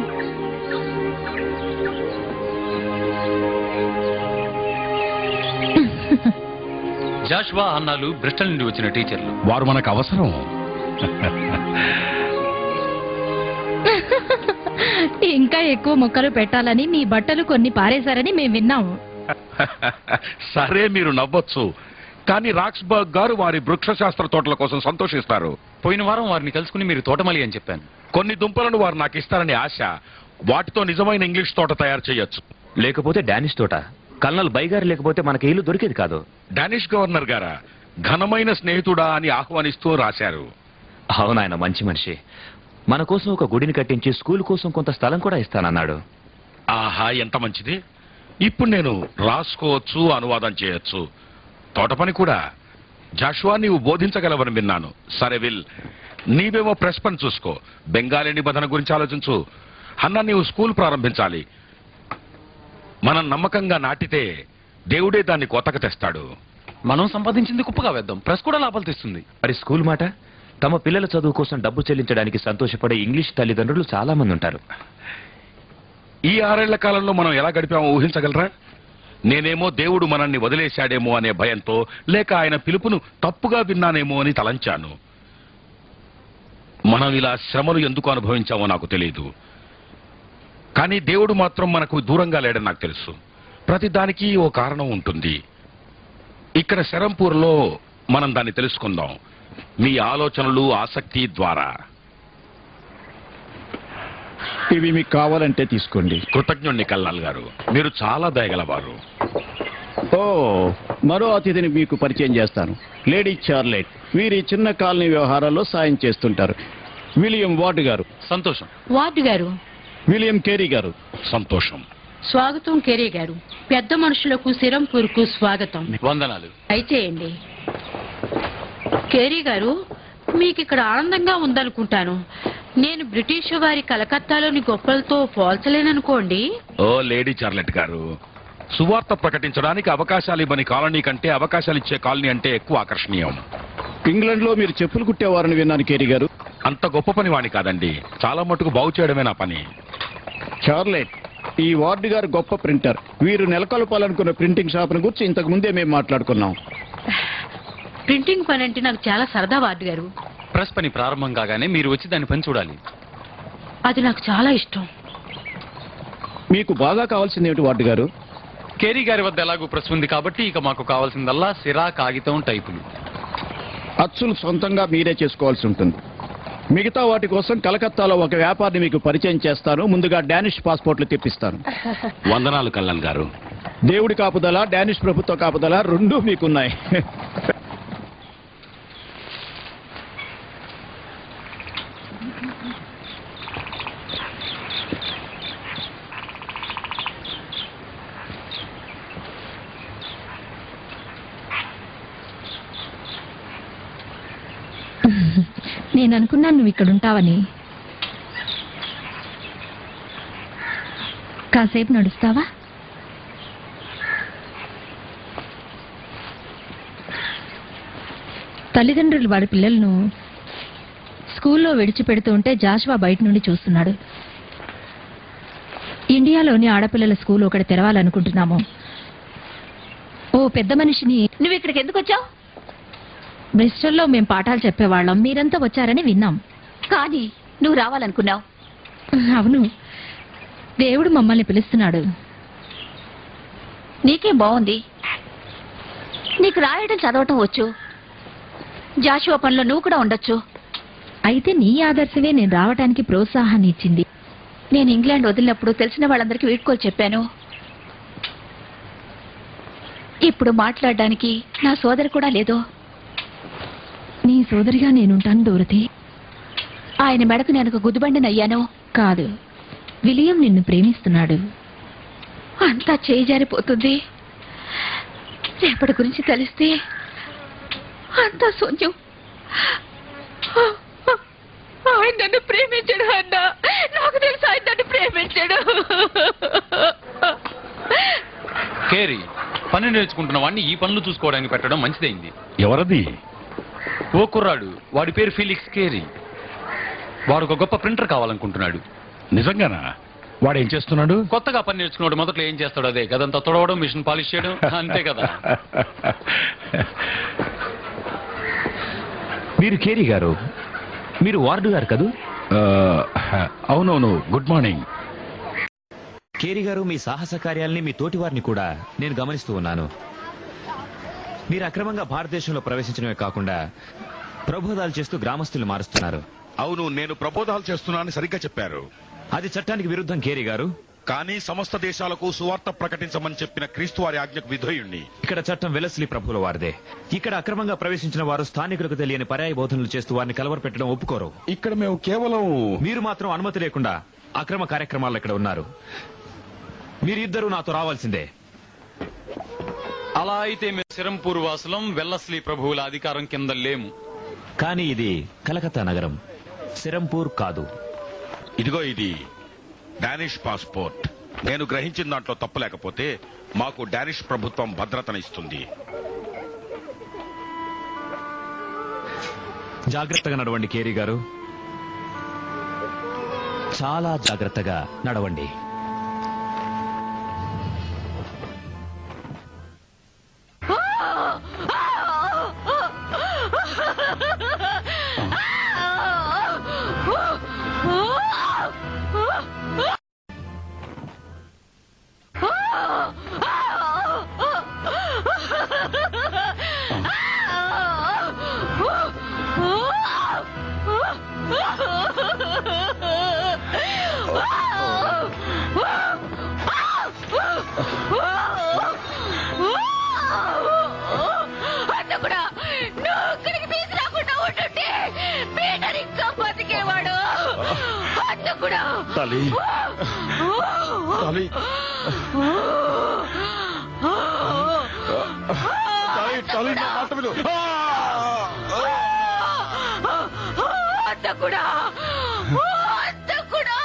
జాషువా అన్నాలు బ్రిస్టల్ నుండి వచ్చిన టీచర్లు వారు మనకు అవసరం ఇంకా ఎక్కువ మొక్కలు పెట్టాలని మీ బట్టలు కొన్ని పారేశారని మేము విన్నాము సరే మీరు నవ్వొచ్చు కానీ రాక్స్బర్గ్ గారు వారి వృక్షశాస్త్ర తోటల కోసం సంతోషిస్తారు పోయిన వారం వారిని కలుసుకుని మీరు తోటమలి అని చెప్పాను కొన్ని దుంపలను వారు నాకు ఇస్తారని ఆశ వాటితో నిజమైన ఇంగ్లీష్ తోట తయారు చేయొచ్చు లేకపోతే డానిష్ తోట కల్నల్ బైగారు లేకపోతే మనకి ఇల్లు దొరికేది కాదు డానిష్ గవర్నర్ గారా ఘనమైన స్నేహితుడా అని ఆహ్వానిస్తూ రాశారు అవునాయన మంచి మనిషి మన కోసం ఒక గుడిని కట్టించి స్కూల్ కోసం కొంత స్థలం కూడా ఇస్తానన్నాడు ఆహా ఎంత మంచిది ఇప్పుడు నేను రాసుకోవచ్చు అనువాదం చేయొచ్చు తోట పని కూడా జాషువా నీవు బోధించగలవని విన్నాను సరే విల్ నీవేమో ప్రెస్ పని చూసుకో బెంగాలీ నిబంధన గురించి ఆలోచించు అన్న నీవు స్కూల్ ప్రారంభించాలి మనం నమ్మకంగా నాటితే దేవుడే దాన్ని కొత్తగా తెస్తాడు మనం సంపాదించింది కుప్పగా వేద్దాం ప్రెస్ కూడా లాభాలు తెస్తుంది మరి స్కూల్ మాట తమ పిల్లల చదువు కోసం డబ్బు చెల్లించడానికి సంతోషపడే ఇంగ్లీష్ తల్లిదండ్రులు చాలా మంది ఉంటారు ఈ ఆరేళ్ల కాలంలో మనం ఎలా గడిపామో ఊహించగలరా నేనేమో దేవుడు మనల్ని వదిలేశాడేమో అనే భయంతో లేక ఆయన పిలుపును తప్పుగా విన్నానేమో అని తలంచాను మనం ఇలా శ్రమలు ఎందుకు అనుభవించామో నాకు తెలియదు కానీ దేవుడు మాత్రం మనకు దూరంగా లేడని నాకు తెలుసు ప్రతి దానికి ఓ కారణం ఉంటుంది ఇక్కడ శరంపూర్లో మనం దాన్ని తెలుసుకుందాం మీ ఆలోచనలు ఆసక్తి ద్వారా ఇవి మీకు కావాలంటే తీసుకోండి కృతజ్ఞుణ్ణి కల్లాల్ గారు మీరు చాలా దయగలవారు ఓ మరో అతిథిని మీకు పరిచయం చేస్తాను లేడీ చార్లెట్ వీరి చిన్న కాలనీ వ్యవహారాల్లో సాయం చేస్తుంటారు విలియం వార్డ్ గారు సంతోషం వార్డు గారు విలియం కేరీ గారు సంతోషం స్వాగతం కెరే గారు పెద్ద మనుషులకు సిరంపూర్కు స్వాగతం వందనాలు దయచేయండి కేరీ గారు మీకు ఇక్కడ ఆనందంగా ఉందనుకుంటాను నేను బ్రిటిష్ వారి కలకత్తాలోని గొప్పలతో పోల్చలేననుకోండి ఓ లేడీ చార్లెట్ గారు సువార్త ప్రకటించడానికి అవకాశాలు ఇవ్వని కాలనీ కంటే అవకాశాలు ఇచ్చే కాలనీ అంటే ఎక్కువ ఆకర్షణీయం ఇంగ్లాండ్ లో మీరు చెప్పులు కుట్టేవారని విన్నాను కేరీ గారు అంత గొప్ప పని వాణి కాదండి చాలా మటుకు బాగు చేయడమే నా పని చార్లెట్ ఈ వార్డు గారు గొప్ప ప్రింటర్ వీరు నెలకొల్పాలనుకున్న ప్రింటింగ్ షాప్ను గురించి ఇంతకు ముందే మేము మాట్లాడుకున్నాం ప్రింటింగ్ పని అంటే నాకు చాలా సరదా వార్డు గారు ప్రెస్ పని ప్రారంభం కాగానే మీరు వచ్చి దాని పని చూడాలి అది నాకు చాలా ఇష్టం మీకు బాగా కావాల్సింది ఏమిటి వార్డు గారు కేరీ గారి వద్ద ఎలాగూ ప్రెస్ ఉంది కాబట్టి ఇక మాకు కావాల్సిందల్లా సిరా కాగితం టైపులు అచ్చులు సొంతంగా మీరే చేసుకోవాల్సి ఉంటుంది మిగతా వాటి కోసం కలకత్తాలో ఒక వ్యాపారిని మీకు పరిచయం చేస్తాను ముందుగా డానిష్ పాస్పోర్ట్లు తెప్పిస్తాను వందనాలు కళ్యాణ్ గారు దేవుడి కాపుదల డానిష్ ప్రభుత్వ కాపుదల రెండూ మీకున్నాయి నేను అనుకున్నాను నువ్వు ఇక్కడ ఉంటావని కాసేపు నడుస్తావా తల్లిదండ్రులు వాడి పిల్లలను స్కూల్లో విడిచిపెడుతూ ఉంటే జాషువా బయట నుండి చూస్తున్నాడు ఇండియాలోని ఆడపిల్లల స్కూల్ ఒకటి తెరవాలనుకుంటున్నాము ఓ పెద్ద మనిషిని నువ్వు ఇక్కడికి ఎందుకు వచ్చావు బ్రిస్టల్లో మేం పాఠాలు చెప్పేవాళ్ళం మీరంతా వచ్చారని విన్నాం కానీ నువ్వు రావాలనుకున్నావు అవును దేవుడు మమ్మల్ని పిలుస్తున్నాడు నీకేం బాగుంది నీకు రాయడం చదవటం వచ్చు జాషువా పనిలో నువ్వు కూడా ఉండొచ్చు అయితే నీ ఆదర్శమే నేను రావటానికి ప్రోత్సాహాన్ని ఇచ్చింది నేను ఇంగ్లాండ్ వదిలినప్పుడు తెలిసిన వాళ్ళందరికీ వీడ్కోలు చెప్పాను ఇప్పుడు మాట్లాడడానికి నా సోదరు కూడా లేదు నీ సోదరిగా నేనుంటాను డోరతి ఆయన మెడకు నేను ఒక గుదిబండినయ్యాను కాదు విలియం నిన్ను ప్రేమిస్తున్నాడు అంతా చేయి జారిపోతుంది రేపటి గురించి తెలిస్తే అంతా శూన్యం ఆయన నన్ను ప్రేమించాడు అన్న నాకు తెలుసు ఆయన నన్ను ప్రేమించాడు కేరీ పని నేర్చుకుంటున్న వాడిని ఈ పనులు చూసుకోవడానికి పెట్టడం మంచిదైంది ఎవరది ఓ కుర్రాడు వాడి పేరు ఫీలిక్స్ కేరీ వాడు ఒక గొప్ప ప్రింటర్ కావాలనుకుంటున్నాడు నిజంగానా వాడేం చేస్తున్నాడు కొత్తగా పని నేర్చుకున్నాడు మొదట్లో ఏం చేస్తాడు అదే గదంతా తొడవడం మిషన్ పాలిష్ చేయడం అంతే కదా మీరు కేరీ గారు మీరు వార్డు గారు కదూ ఆ, అవునవును గుడ్ మార్నింగ్ కేరీ గారు మీ సాహస కార్యాలని మీ తోటి వారిని కూడా నేను గమనిస్తూ ఉన్నాను మీరు అక్రమంగా భారతదేశంలో ప్రవేశించడమే కాకుండా ప్రబోధాలు చేస్తూ గ్రామస్తులు మారుస్తున్నారు అవును నేను ప్రబోధాలు చేస్తున్నానని సరిగ్గా చెప్పారు అది చట్టానికి విరుద్ధం కేరీ గారు కానీ సమస్త దేశాలకు సువార్త ప్రకటించమని చెప్పిన క్రీస్తు వారి ఆజ్ఞకు విధేయుణ్ణి ఇక్కడ చట్టం వెలస్లీ ప్రభువుల వారిదే ఇక్కడ అక్రమంగా ప్రవేశించిన వారు స్థానికులకు తెలియని పర్యాయ బోధనలు చేస్తూ వారిని కలవరపెట్టడం ఒప్పుకోరు ఇక్కడ మేము కేవలం మీరు మాత్రం అనుమతి లేకుండా అక్రమ కార్యక్రమాల్లో ఇక్కడ ఉన్నారు మీరిద్దరూ నాతో రావాల్సిందే అలా అయితే మేము సిరంపూర్ వాసులం వెల్లస్లీ ప్రభువుల అధికారం కింద లేము కానీ ఇది కలకత్తా నగరం సిరంపూర్ కాదు ఇదిగో ఇది డానిష్ పాస్పోర్ట్ నేను గ్రహించిన దాంట్లో తప్పు లేకపోతే మాకు డానిష్ ప్రభుత్వం భద్రతనిస్తుంది జాగ్రత్తగా నడవండి కేరీ గారు చాలా జాగ్రత్తగా నడవండి కూడా నువ్వు ఇక్కడికి తీసుకురాకుండా ఉంటుంటే పీటర్ ఇంకా బతికేవాడు అంత కూడా తల్లి తల్లి తల్లి తల్లి నా మాట విను. అంత కూడా హంతకుడా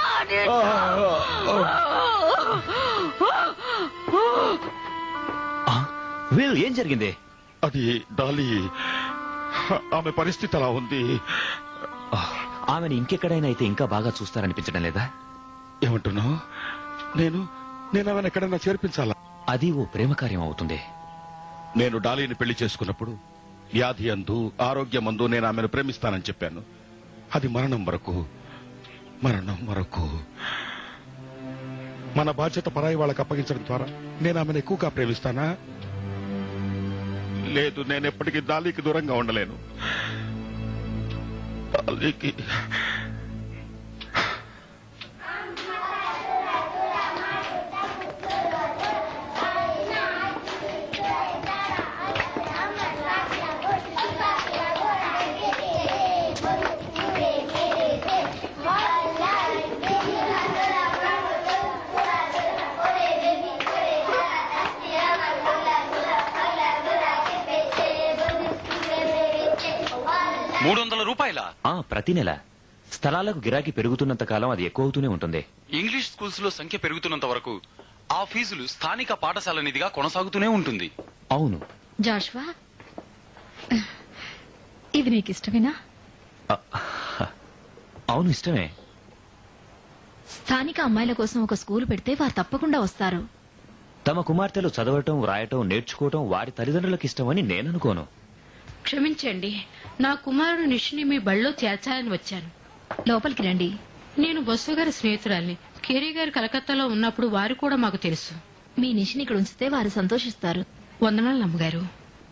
విల్ ఏం జరిగింది అది డాలీ ఆమె పరిస్థితి అలా ఉంది ఆమెను ఇంకెక్కడైనా అయితే ఇంకా బాగా చూస్తారనిపించడం లేదా ఏమంటున్నావు నేను నేను ఆమెను ఎక్కడైనా చేర్పించాలా అది ఓ ప్రేమ కార్యం అవుతుంది నేను డాలీని పెళ్లి చేసుకున్నప్పుడు వ్యాధి అందు ఆరోగ్యమందు నేను ఆమెను ప్రేమిస్తానని చెప్పాను అది మరణం వరకు మరణం వరకు మన బాధ్యత పరాయి వాళ్ళకి అప్పగించడం ద్వారా నేను ఆమెను ఎక్కువగా ప్రేమిస్తానా లేదు నేను ఎప్పటికీ దాలీకి దూరంగా ఉండలేను డాలీకి మూడు వందల రూపాయల ఆ ప్రతి నెల స్థలాలకు గిరాకీ పెరుగుతున్నంత కాలం అది ఎక్కువ అవుతూనే ఉంటుంది ఇంగ్లీష్ స్కూల్స్ లో సంఖ్య పెరుగుతున్నంత వరకు ఆ ఫీజులు స్థానిక పాఠశాల నిధిగా కొనసాగుతూనే ఉంటుంది అవును జాష్వా ఇది నీకు ఇష్టమేనా అవును ఇష్టమే స్థానిక అమ్మాయిల కోసం ఒక స్కూల్ పెడితే వారు తప్పకుండా వస్తారు తమ కుమార్తెలు చదవటం రాయటం నేర్చుకోవటం వారి తల్లిదండ్రులకు ఇష్టమని నేను అనుకోను క్షమించండి నా కుమారుడు నిష్ని మీ బళ్ళో చేర్చాలని వచ్చాను లోపలికి రండి నేను బస్సు గారి స్నేహితురాల్ని కేరీ గారు కలకత్తాలో ఉన్నప్పుడు వారు కూడా మాకు తెలుసు మీ నిషిని ఇక్కడ ఉంచితే వారు సంతోషిస్తారు వందనాలు అమ్మగారు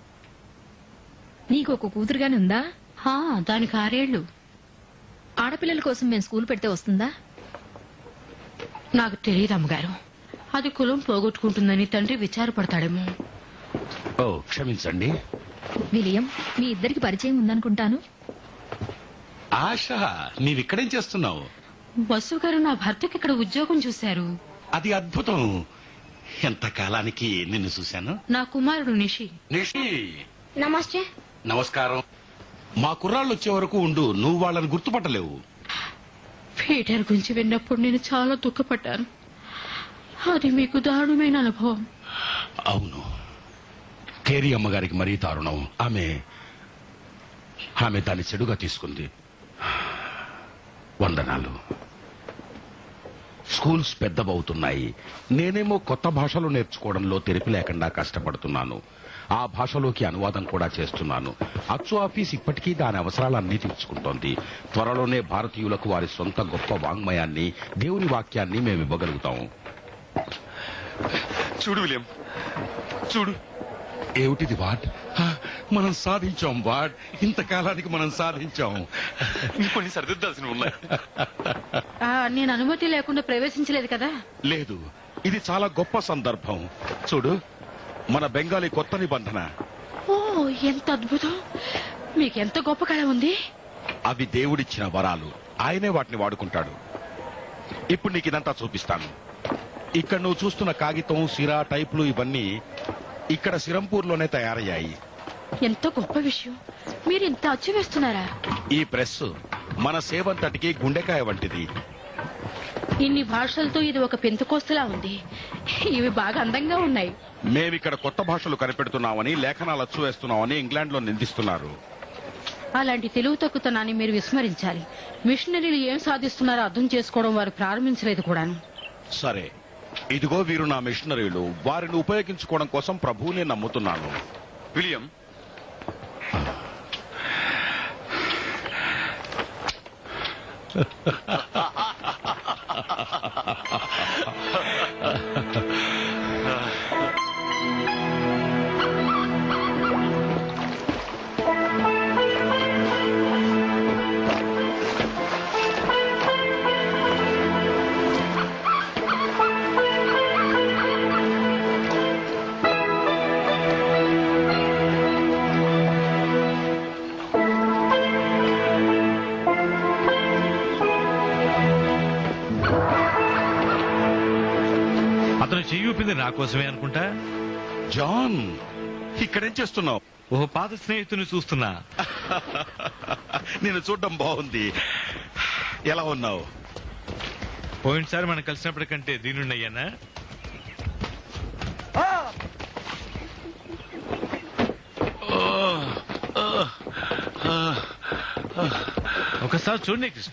నీకు ఒక కూతురుగానే ఉందా హా దానికి ఆరేళ్లు ఆడపిల్లల కోసం మేము స్కూల్ పెడితే వస్తుందా నాకు తెలియదు అమ్మగారు అది కులం పోగొట్టుకుంటుందని తండ్రి విచారపడతాడేమో ఓ క్షమించండి విలియం మీ ఇద్దరికి పరిచయం ఉందనుకుంటాను ఆశ నీవిక్కడేం చేస్తున్నావు బస్సు గారు నా భర్తకి ఇక్కడ ఉద్యోగం చూశారు అది అద్భుతం ఎంతకాలానికి నిన్ను చూశాను నా కుమారుడు నిషి నిషి నమస్తే నమస్కారం మా కుర్రాళ్ళు వచ్చే వరకు ఉండు నువ్వు వాళ్ళని గుర్తుపట్టలేవు పీటర్ గురించి విన్నప్పుడు నేను చాలా దుఃఖపడ్డాను అది మీకు దారుణమైన అనుభవం అవును కేరీ అమ్మగారికి మరీ దారుణం ఆమె ఆమె దాన్ని చెడుగా తీసుకుంది వందనాలు స్కూల్స్ పెద్దవవుతున్నాయి నేనేమో కొత్త భాషలు నేర్చుకోవడంలో తెరిపి లేకుండా కష్టపడుతున్నాను ఆ భాషలోకి అనువాదం కూడా చేస్తున్నాను అచ్చు ఆఫీస్ ఇప్పటికీ దాని అవసరాలన్నీ తీర్చుకుంటోంది త్వరలోనే భారతీయులకు వారి సొంత గొప్ప వాంగ్మయాన్ని దేవుని వాక్యాన్ని మేము ఇవ్వగలుగుతాం చూడు విలియం చూడు ఏమిటిది వాట్ హ, మనం సాధించాం వాట్ ఇంతకాలానికి మనం సాధించాం కొన్ని సరిదిద్దాల్సినవి ఉన్నాయి ఆ, నేను అనుమతి లేకుండా ప్రవేశించలేదు కదా లేదు ఇది చాలా గొప్ప సందర్భం చూడు మన బెంగాలీ కొత్త నిబంధన ఓ ఎంత అద్భుతం మీకెంత గొప్ప కళ ఉంది అవి దేవుడిచ్చిన వరాలు ఆయనే వాటిని వాడుకుంటాడు ఇప్పుడు నీకు ఇదంతా చూపిస్తాను ఇక్కడ నువ్వు చూస్తున్న కాగితం సిరా టైపులు ఇవన్నీ ఇక్కడ సిరంపూర్లోనే తయారయ్యాయి ఎంత గొప్ప విషయం మీరు ఇంత అచ్చు వేస్తున్నారా ఈ ప్రెస్ మన సేవంతటికి గుండెకాయ వంటిది ఇన్ని భాషలతో ఇది ఒక పెంతుకోస్తలా ఉంది ఇవి బాగా అందంగా ఉన్నాయి మేమిక్కడ కొత్త భాషలు కనిపెడుతున్నామని లేఖనాలు అచ్చు వేస్తున్నామని ఇంగ్లాండ్ లో నిందిస్తున్నారు అలాంటి తెలుగు తక్కువతనాన్ని మీరు విస్మరించాలి మిషనరీలు ఏం సాధిస్తున్నారో అర్థం చేసుకోవడం వారు ప్రారంభించలేదు కూడాను సరే ఇదిగో వీరు నా మిషనరీలు వారిని ఉపయోగించుకోవడం కోసం ప్రభువునే నమ్ముతున్నాను విలియం అతను చెయ్యి ఊపింది నా కోసమే అనుకుంటా జాన్ ఇక్కడేం చేస్తున్నావు ఓ పాత స్నేహితుని చూస్తున్నా నేను చూడడం బాగుంది ఎలా ఉన్నావు పోయినసారి మనం కలిసినప్పటికంటే దీనున్నయ్యానా ఒకసారి చూడండి కృష్ణ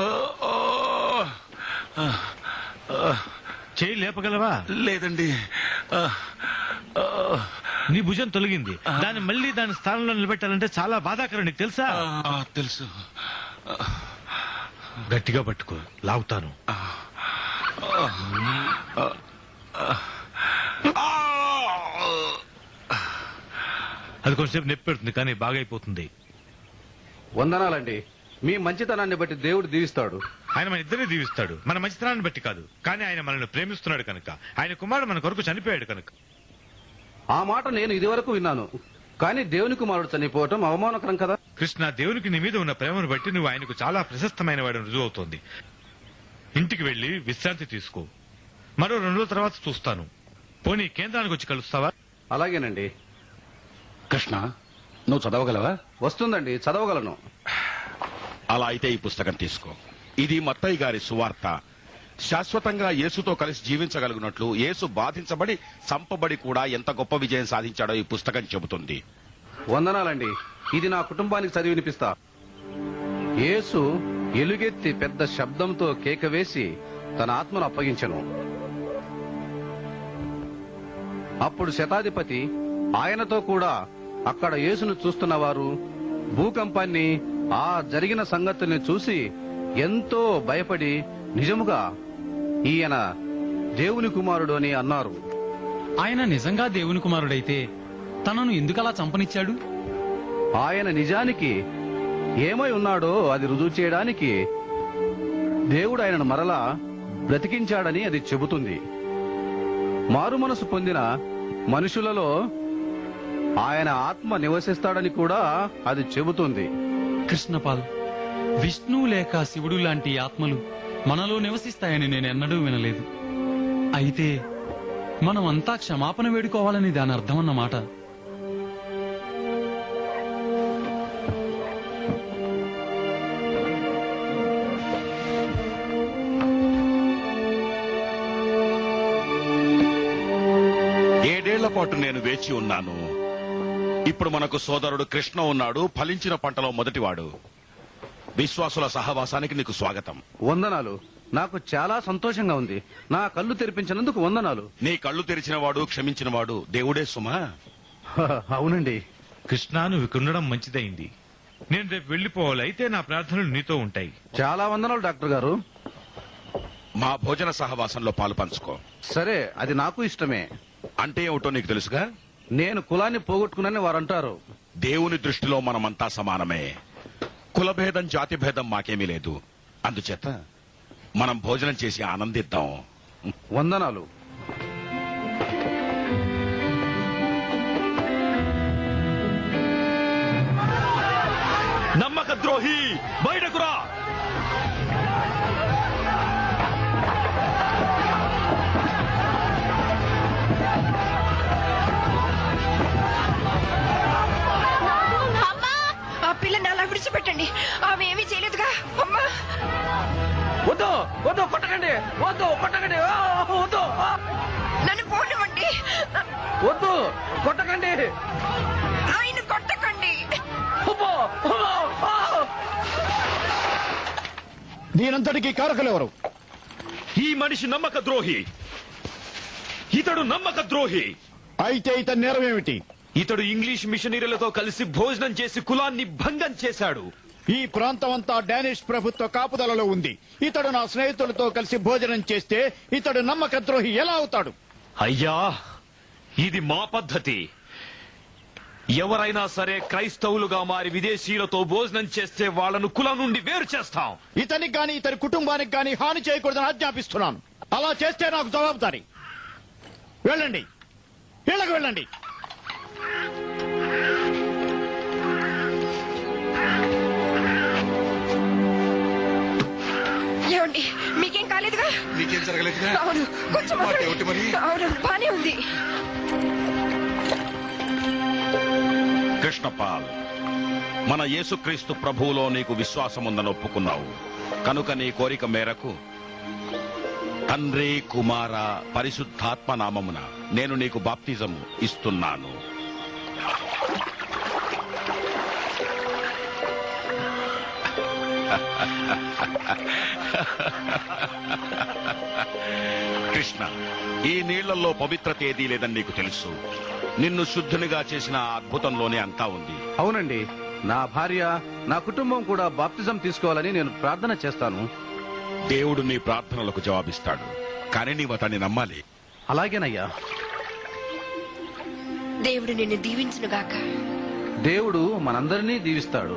చేయి లేపగలవా లేదండి నీ భుజం తొలగింది దాన్ని మళ్ళీ దాని స్థానంలో నిలబెట్టాలంటే చాలా బాధాకరం నీకు తెలుసా తెలుసు గట్టిగా పట్టుకో లాగుతాను అది కొంచెంసేపు నొప్పి పెడుతుంది కానీ బాగా అయిపోతుంది వందనాలండి మీ మంచితనాన్ని బట్టి దేవుడు దీవిస్తాడు ఆయన మన ఇద్దరిని దీవిస్తాడు మన మంచితనాన్ని బట్టి కాదు కానీ ఆయన మనల్ని ప్రేమిస్తున్నాడు కనుక ఆయన కుమారుడు మన కొరకు చనిపోయాడు కనుక ఆ మాట నేను ఇదివరకు విన్నాను కానీ దేవుని కుమారుడు చనిపోవటం అవమానకరం కదా కృష్ణ దేవునికి నీ మీద ఉన్న ప్రేమను బట్టి నువ్వు ఆయనకు చాలా ప్రశస్తమైన వాడిని రుజువు అవుతోంది ఇంటికి వెళ్లి విశ్రాంతి తీసుకో మరో రెండు రోజుల తర్వాత చూస్తాను పోనీ కేంద్రానికి వచ్చి కలుస్తావా అలాగేనండి కృష్ణ నువ్వు చదవగలవా వస్తుందండి చదవగలను అలా అయితే ఈ పుస్తకం తీసుకో ఇది మత్తయ్య గారి సువార్త శాశ్వతంగా యేసుతో కలిసి జీవించగలిగినట్లు యేసు బాధించబడి సంపబడి కూడా ఎంత గొప్ప విజయం సాధించాడో ఈ పుస్తకం చెబుతుంది వందనాలండి ఇది నా కుటుంబానికి చదివి వినిపిస్తా యేసు ఎలుగెత్తి పెద్ద శబ్దంతో కేక వేసి తన ఆత్మను అప్పగించెను అప్పుడు శతాధిపతి ఆయనతో కూడా అక్కడ యేసును చూస్తున్న వారు భూకంపాన్ని ఆ జరిగిన సంగతుల్ని చూసి ఎంతో భయపడి నిజముగా ఈయన దేవుని కుమారుడు అని అన్నారు ఆయన నిజంగా దేవుని కుమారుడైతే తనను ఎందుకలా చంపనిచ్చాడు ఆయన నిజానికి ఏమై ఉన్నాడో అది రుజువు చేయడానికి దేవుడు ఆయనను మరలా బ్రతికించాడని అది చెబుతుంది మారు మనసు పొందిన మనుషులలో ఆయన ఆత్మ నివసిస్తాడని కూడా అది చెబుతుంది కృష్ణపాల్ విష్ణు లేక శివుడు లాంటి ఆత్మలు మనలో నివసిస్తాయని నేను ఎన్నడూ వినలేదు అయితే మనమంతా క్షమాపణ వేడుకోవాలని దాని అర్థం అన్నమాట ఏడేళ్ల పాటు నేను వేచి ఉన్నాను ఇప్పుడు మనకు సోదరుడు కృష్ణ ఉన్నాడు ఫలించిన పంటలో మొదటివాడు విశ్వాసుల సహవాసానికి నీకు స్వాగతం వందనాలు నాకు చాలా సంతోషంగా ఉంది నా కళ్ళు తెరిపించినందుకు వందనాలు నీ కళ్ళు తెరిచినవాడు క్షమించినవాడు దేవుడే సుమా అవునండి కృష్ణ నువ్వు ఇక్కడ ఉండడం మంచిదైంది నేను రేపు వెళ్లిపోవాలి అయితే నా ప్రార్థనలు నీతో ఉంటాయి చాలా వందనాలు డాక్టర్ గారు మా భోజన సహవాసంలో పాలు పంచుకో సరే అది నాకు ఇష్టమే అంటే ఏమిటో నీకు తెలుసుగా నేను కులాన్ని పోగొట్టుకున్నానని వారు అంటారు దేవుని దృష్టిలో మనమంతా సమానమే కులభేదం జాతి భేదం మాకేమీ లేదు అందుచేత మనం భోజనం చేసి ఆనందిద్దాం వందనాలు నమ్మక ద్రోహి బయటకు రా ఆ పిల్లని అలా విడిచిపెట్టండి ఆమె ఏమీ చేయలేదుగా అమ్మా వద్దు వద్దు కొట్టకండి వద్దు కొట్టకండి ఆ, వద్దు ఆ, నన్ను పోనివ్వండి వద్దు కొట్టకండి ఆయన కొట్టకండి అబ్బో, అబ్బో, ఆ. దీనంతటికీ కారకులెవరు ఈ మనిషి నమ్మక ద్రోహి ఇతడు నమ్మక ద్రోహి అయితే ఇతని నేరం ఏమిటి ఇతడు ఇంగ్లీష్ మిషనరీలతో కలిసి భోజనం చేసి కులాన్ని భంగం చేశాడు ఈ ప్రాంతం అంతా డానిష్ ప్రభుత్వ కాపుదలలో ఉంది ఇతడు నా స్నేహితులతో కలిసి భోజనం చేస్తే ఇతడు నమ్మక ద్రోహి ఎలా అవుతాడు అయ్యా ఇది మా పద్ధతి ఎవరైనా సరే క్రైస్తవులుగా మారి విదేశీయులతో భోజనం చేస్తే వాళ్ళను కులం నుండి వేరు చేస్తాం ఇతనికి గాని ఇతని కుటుంబానికి గాని హాని చేయకూడదని ఆజ్ఞాపిస్తున్నాను అలా చేస్తే నాకు జవాబుదారి వెళ్ళండి ఇళ్ళకు వెళ్ళండి ఏమండి మీకేం కాలేదుగా నీకేం జరగలేదుగా అవును కొంచెం మాట ఏమిటి మరి? అవును బానే ఉంది కృష్ణపాల్ మన యేసుక్రీస్తు ప్రభువులో నీకు విశ్వాసం ఉందని ఒప్పుకున్నావు కనుక నీ కోరిక మేరకు తండ్రి కుమార పరిశుద్ధాత్మ నామమున నేను నీకు బాప్తిజం ఇస్తున్నాను కృష్ణ ఈ నీళ్లలో పవిత్రత ఏదీ లేదని నీకు తెలుసు నిన్ను శుద్ధునిగా చేసిన ఆ అద్భుతంలోనే అంతా ఉంది అవునండి నా భార్య నా కుటుంబం కూడా బాప్తిజం తీసుకోవాలని నేను ప్రార్థన చేస్తాను దేవుడు నీ ప్రార్థనలకు జవాబిస్తాడు కానీ నీవు అతన్ని నమ్మాలి అలాగేనయ్యా దేవుడు నిన్ను దీవించునుగాక దేవుడు మనందరినీ దీవిస్తాడు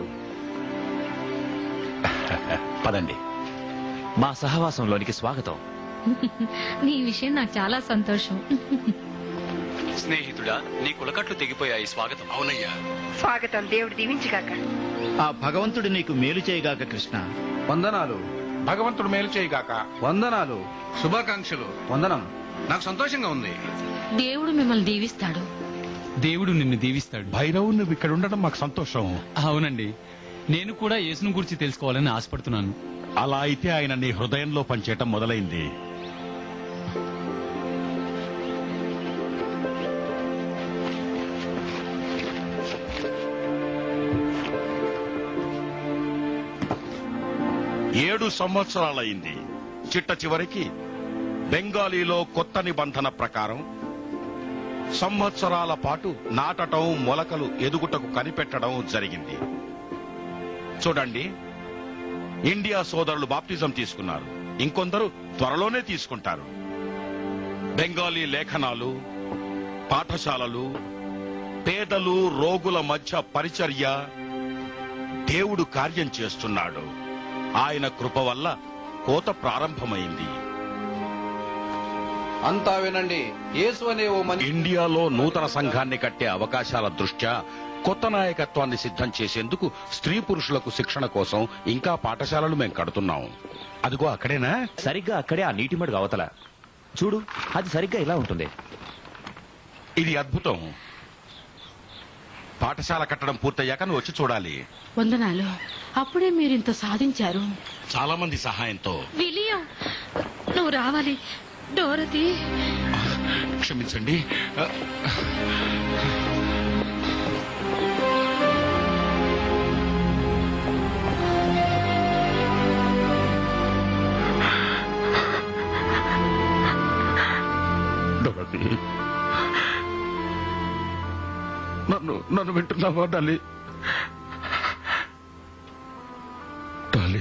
పదండి మా సహవాసంలోనికి స్వాగతం నీ విషయం నాకు చాలా సంతోషం స్నేహితుడా నీ కులకట్లు తెగిపోయాయి స్వాగతం అవునయ్యా స్వాగతం దేవుడు దీవించుగాక ఆ భగవంతుడు నీకు మేలు చేయగాక కృష్ణ వందనాలు భగవంతుడు మేలు చేయగాక వందనాలు శుభాకాంక్షలు వందనం నాకు సంతోషంగా ఉంది దేవుడు మిమ్మల్ని దీవిస్తాడు దేవుడు నిన్ను దీవిస్తాడు భైరవు నువ్వు ఇక్కడ ఉండడం మాకు సంతోషం అవునండి నేను కూడా యేసును గురించి తెలుసుకోవాలని ఆశపడుతున్నాను అలా అయితే ఆయన నీ హృదయంలో పనిచేయటం మొదలైంది ఏడు సంవత్సరాలైంది చిట్ట చివరికి బెంగాలీలో కొత్త నిబంధన ప్రకారం సంవత్సరాల పాటు నాటటం మొలకలు ఎదుగుటకు కనిపెట్టడం జరిగింది చూడండి ఇండియా సోదరులు బాప్టిజం తీసుకున్నారు ఇంకొందరు త్వరలోనే తీసుకుంటారు బెంగాలీ లేఖనాలు పాఠశాలలు పేదలు రోగుల మధ్య పరిచర్య దేవుడు కార్యం చేస్తున్నాడు ఆయన కృప వల్ల కోత ప్రారంభమైంది అంతా వినండి యేసు అనే ఓ మనిషి ఇండియాలో నూతన సంఘాన్ని కట్టే అవకాశాల దృష్ట్యా కొత్త నాయకత్వాన్ని సిద్ధం చేసేందుకు స్త్రీ పురుషులకు శిక్షణ కోసం ఇంకా పాఠశాలలు మేము కడుతున్నాం అదిగో అక్కడేనా సరిగ్గా అక్కడే ఆ నీటి మడుగు అవతల చూడు అది సరిగ్గా ఇలా ఉంటుంది ఇది అద్భుతం పాఠశాల కట్టడం పూర్తయ్యాక నువ్వు వచ్చి చూడాలి వందనాలు అప్పుడే మీరు ఇంత సాధించారు చాలా మంది సహాయంతో విలియం నువ్వు రావాలి డోరతి క్షమించండి డోరతి నన్ను నన్ను వింటున్నావా డాలి డాలి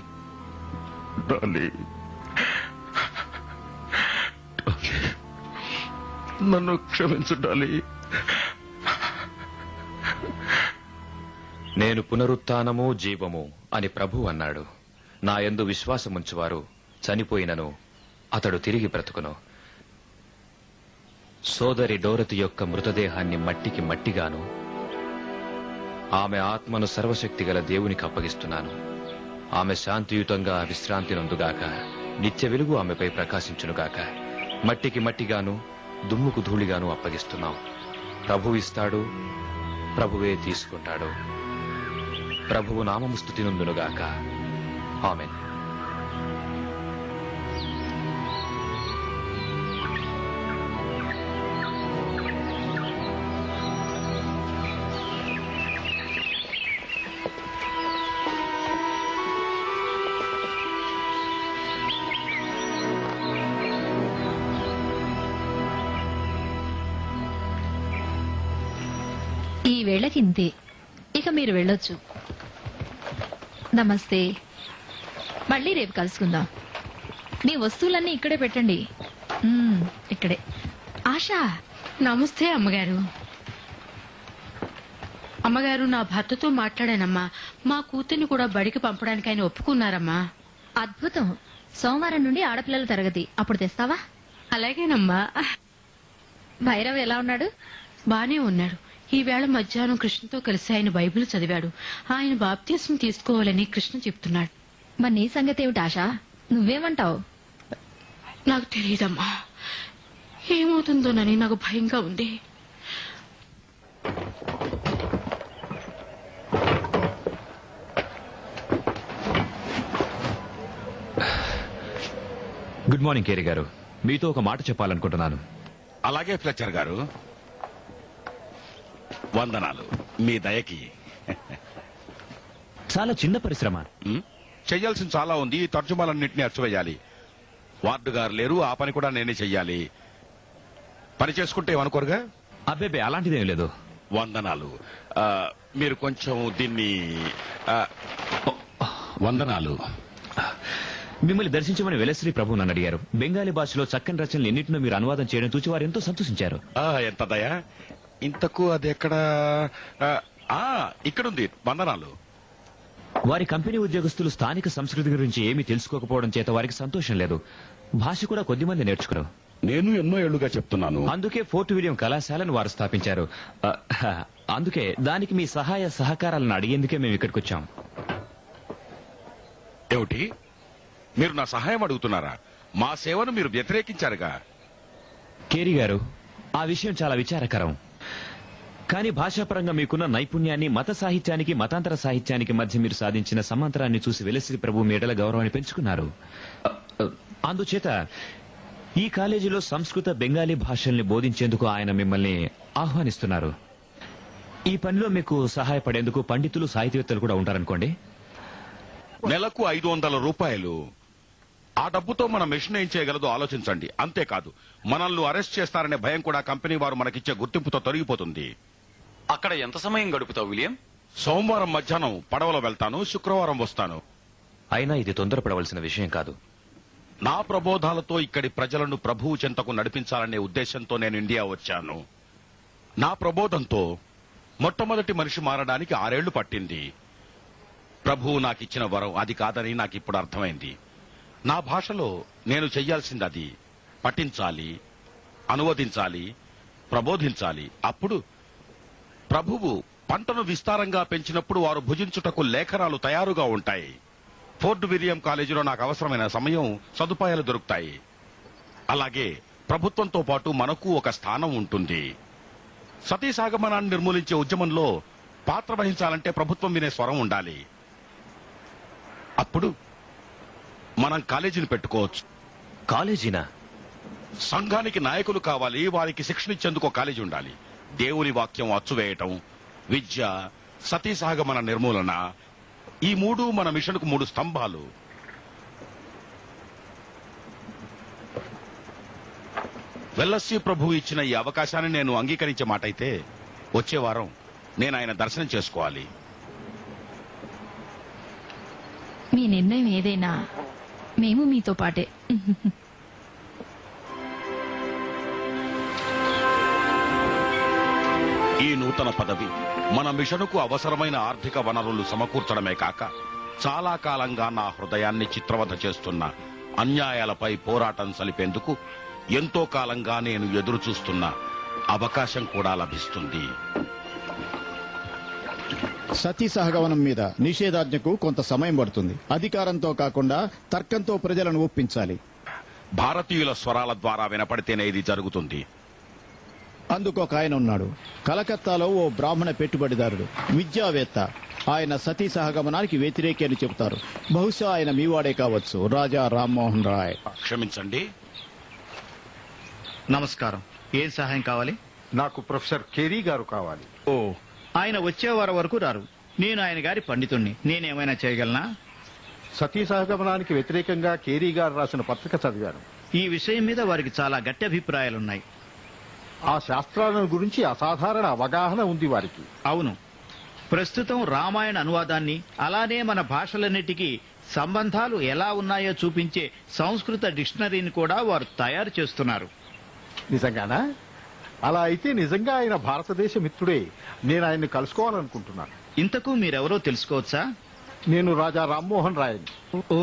డాలి డాలి నన్ను క్షమించు డాలి నేను పునరుత్థానము జీవము అని ప్రభు అన్నాడు నా యందు విశ్వాసముంచువారు చనిపోయినను అతడు తిరిగి బ్రతుకును సోదరి డోరతి యొక్క మృతదేహాన్ని మట్టికి మట్టిగాను ఆమె ఆత్మను సర్వశక్తిగల దేవునికి అప్పగిస్తున్నాను ఆమె శాంతియుతంగా విశ్రాంతి నొందుగాక నిత్య వెలుగు ఆమెపై ప్రకాశించునుగాక మట్టికి మట్టిగాను దుమ్ముకు ధూళిగాను అప్పగిస్తున్నాం ప్రభు ఇస్తాడు ప్రభువే తీసుకుంటాడు ప్రభువు నామము స్థుతి నొందునుగాక ఆమెన్ ఈ వేళకి ఇంతే ఇక మీరు వెళ్ళొచ్చు నమస్తే మళ్ళీ రేపు కలుసుకుందాం మీ వస్తువులన్నీ ఇక్కడే పెట్టండి మ్మ్, ఇక్కడే ఆశా నమస్తే అమ్మగారు అమ్మగారు నా భర్తతో మాట్లాడానమ్మా మా కూతుర్ని కూడా బడికి పంపడానికి ఆయన ఒప్పుకున్నారమ్మా అద్భుతం సోమవారం నుండి ఆడపిల్లల తరగతి అప్పుడు తెస్తావా అలాగేనమ్మా భైరవ్ ఎలా ఉన్నాడు బానే ఉన్నాడు ఈవేళ మధ్యాహ్నం కృష్ణతో కలిసి ఆయన బైబిల్ చదివాడు ఆయన బాప్తీసం తీసుకోవాలని కృష్ణ చెప్తున్నాడు మరి నీ సంగతి ఏమిటి ఆశా నువ్వేమంటావు నాకు తెలియదమ్మా ఏమవుతుందోనని నాకు భయంగా ఉంది గుడ్ మార్నింగ్ కేరి గారు మీతో ఒక మాట చెప్పాలనుకుంటున్నాను అలాగే ఫ్లెచర్ గారు వందనాలు మీ దయకి చాలా చిన్న పరిశ్రమ ఉమ్, చెయ్యాల్సింది చాలా ఉంది ఈ తర్జుమాలన్నింటినీ అచ్చువేయాలి వార్డు గారు లేరు ఆ పని కూడా నేనే చెయ్యాలి పని చేసుకుంటే ఏమనుకోరుగా అబ్బేబే అలాంటిదేం లేదు వందనాలు ఆ, మీరు కొంచెం దీన్ని ఆ, వందనాలు మిమ్మల్ని దర్శించమని వెలశ్రీ ప్రభు నన్ను అడిగారు బెంగాలీ భాషలో చక్కని రచనలు ఎన్నింటినో మీరు అనువాదం చేయడం చూసి వారు ఎంతో సంతోషించారు ఆ, ఎంత దయ ఇంతకు అది ఎక్కడ ఆ, ఆ, ఇక్కడుంది వందనాలు వారి కంపెనీ ఉద్యోగస్తులు స్థానిక సంస్కృతి గురించి ఏమీ తెలుసుకోకపోవడం చేత వారికి సంతోషం లేదు భాష కూడా కొద్దిమంది నేర్చుకున్నారు నేను ఎన్నో ఏళ్లుగా చెప్తున్నాను అందుకే ఫోర్ట్ విలియం కళాశాలను వారు స్థాపించారు ఆ, అందుకే దానికి మీ సహాయ సహకారాలను అడిగేందుకే మేము ఇక్కడికి వచ్చాం ఏమిటి మీరు నా సహాయం అడుగుతున్నారా మా సేవను మీరు వ్యతిరేకించారుగా కేరి గారు ఆ విషయం చాలా విచారకరం కానీ భాషాపరంగా మీకున్న నైపుణ్యాన్ని మత సాహిత్యానికి మతాంతర సాహిత్యానికి మధ్య మీరు సాధించిన సమాంతరాన్ని చూసి వెలసి ప్రభు మీ ఎడల గౌరవాన్ని పెంచుకున్నారు అ, అ, అందుచేత ఈ కాలేజీలో సంస్కృత బెంగాలీ భాషల్ని బోధించేందుకు ఆయన మిమ్మల్ని ఆహ్వానిస్తున్నారు ఈ పనిలో మీకు సహాయపడేందుకు పండితులు సాహితీవేత్తలు కూడా ఉంటారనుకోండి నెలకు ఐదు వందల రూపాయలు ఆ డబ్బుతో మన మిషన్ ఏం చేయగలదో ఆలోచించండి అంతేకాదు మనల్ని అరెస్ట్ చేస్తారనే భయం కూడా కంపెనీ వారు మనకిచ్చే గుర్తింపుతో తొలగిపోతుంది అక్కడ ఎంత సమయం గడుపుతావు విలియం సోమవారం మధ్యాహ్నం పడవలో వెళ్తాను శుక్రవారం వస్తాను అయినా ఇది తొందరపడవలసిన విషయం కాదు నా ప్రబోధాలతో ఇక్కడి ప్రజలను ప్రభువు చెంతకు నడిపించాలనే ఉద్దేశంతో నేను ఇండియా వచ్చాను నా ప్రబోధంతో మొట్టమొదటి మనిషి మారడానికి ఆరేళ్లు పట్టింది ప్రభువు నాకిచ్చిన వరం అది కాదని నాకు ఇప్పుడు అర్థమైంది నా భాషలో నేను చెయ్యాల్సింది అది పఠించాలి అనువదించాలి ప్రబోధించాలి అప్పుడు ప్రభువు పంటను విస్తారంగా పెంచినప్పుడు వారు భుజించుటకు లేఖనాలు తయారుగా ఉంటాయి ఫోర్ట్ విలియం కాలేజీలో నాకు అవసరమైన సమయం సదుపాయాలు దొరుకుతాయి అలాగే ప్రభుత్వంతో పాటు మనకు ఒక స్థానం ఉంటుంది సతీ సాగమనాన్ని నిర్మూలించే ఉద్యమంలో పాత్ర వహించాలంటే ప్రభుత్వం వినే స్వరం ఉండాలి అప్పుడు మనం కాలేజీని పెట్టుకోవచ్చు కాలేజీనా సంఘానికి నాయకులు కావాలి వారికి శిక్షణ ఇచ్చేందుకు ఒక కాలేజీ ఉండాలి దేవుని వాక్యం అచ్చువేయటం విద్య సతీ సహగమన నిర్మూలన ఈ మూడు మన మిషన్కు మూడు స్తంభాలు వెల్లస్సి ప్రభు ఇచ్చిన ఈ అవకాశాన్ని నేను అంగీకరించే మాట అయితే వచ్చే వారం నేను ఆయన దర్శనం చేసుకోవాలి మీ నిర్ణయం ఏదైనా మేము మీతో పాటే ఈ నూతన పదవి మన మిషనుకు అవసరమైన ఆర్థిక వనరులు సమకూర్చడమే కాక చాలా కాలంగా నా హృదయాన్ని చిత్రవధ చేస్తున్న అన్యాయాలపై పోరాటం సలిపేందుకు ఎంతో కాలంగా నేను ఎదురు చూస్తున్న అవకాశం కూడా లభిస్తుంది సతీ సహగమనం మీద నిషేధాజ్ఞకు కొంత సమయం పడుతుంది అధికారంతో కాకుండా తర్కంతో ప్రజలను ఒప్పించాలి భారతీయుల స్వరాల ద్వారా వినపడితేనే ఇది జరుగుతుంది అందుకు ఒక ఆయన ఉన్నాడు కలకత్తాలో ఓ బ్రాహ్మణ పెట్టుబడిదారుడు విద్యావేత్త ఆయన సతీ సహగమనానికి వ్యతిరేకి అని చెబుతారు బహుశా ఆయన మీవాడే కావచ్చు రాజా రామ్మోహన్ రాయ్ క్షమించండి నమస్కారం ఏం సహాయం కావాలి నాకు ప్రొఫెసర్ కెరీ గారు కావాలి ఓ ఆయన వచ్చే వారం వరకు రారు నేను ఆయన గారి పండితుణ్ణి నేనేమైనా చేయగలనా సతీ సహగమనానికి వ్యతిరేకంగా కేరీ గారు రాసిన పత్రిక చదివాను ఈ విషయం మీద వారికి చాలా గట్టి అభిప్రాయాలున్నాయి ఆ శాస్త్రాలను గురించి అసాధారణ అవగాహన ఉంది వారికి అవును ప్రస్తుతం రామాయణ అనువాదాన్ని అలానే మన భాషలన్నిటికీ సంబంధాలు ఎలా ఉన్నాయో చూపించే సంస్కృత డిక్షనరీని కూడా వారు తయారు చేస్తున్నారు నిజంగానా అలా అయితే నిజంగా ఆయన భారతదేశ మిత్రుడే నేను ఆయన్ని కలుసుకోవాలనుకుంటున్నాను ఇంతకు మీరెవరో తెలుసుకోవచ్చా నేను రాజా రామ్మోహన్ రాయని ఓ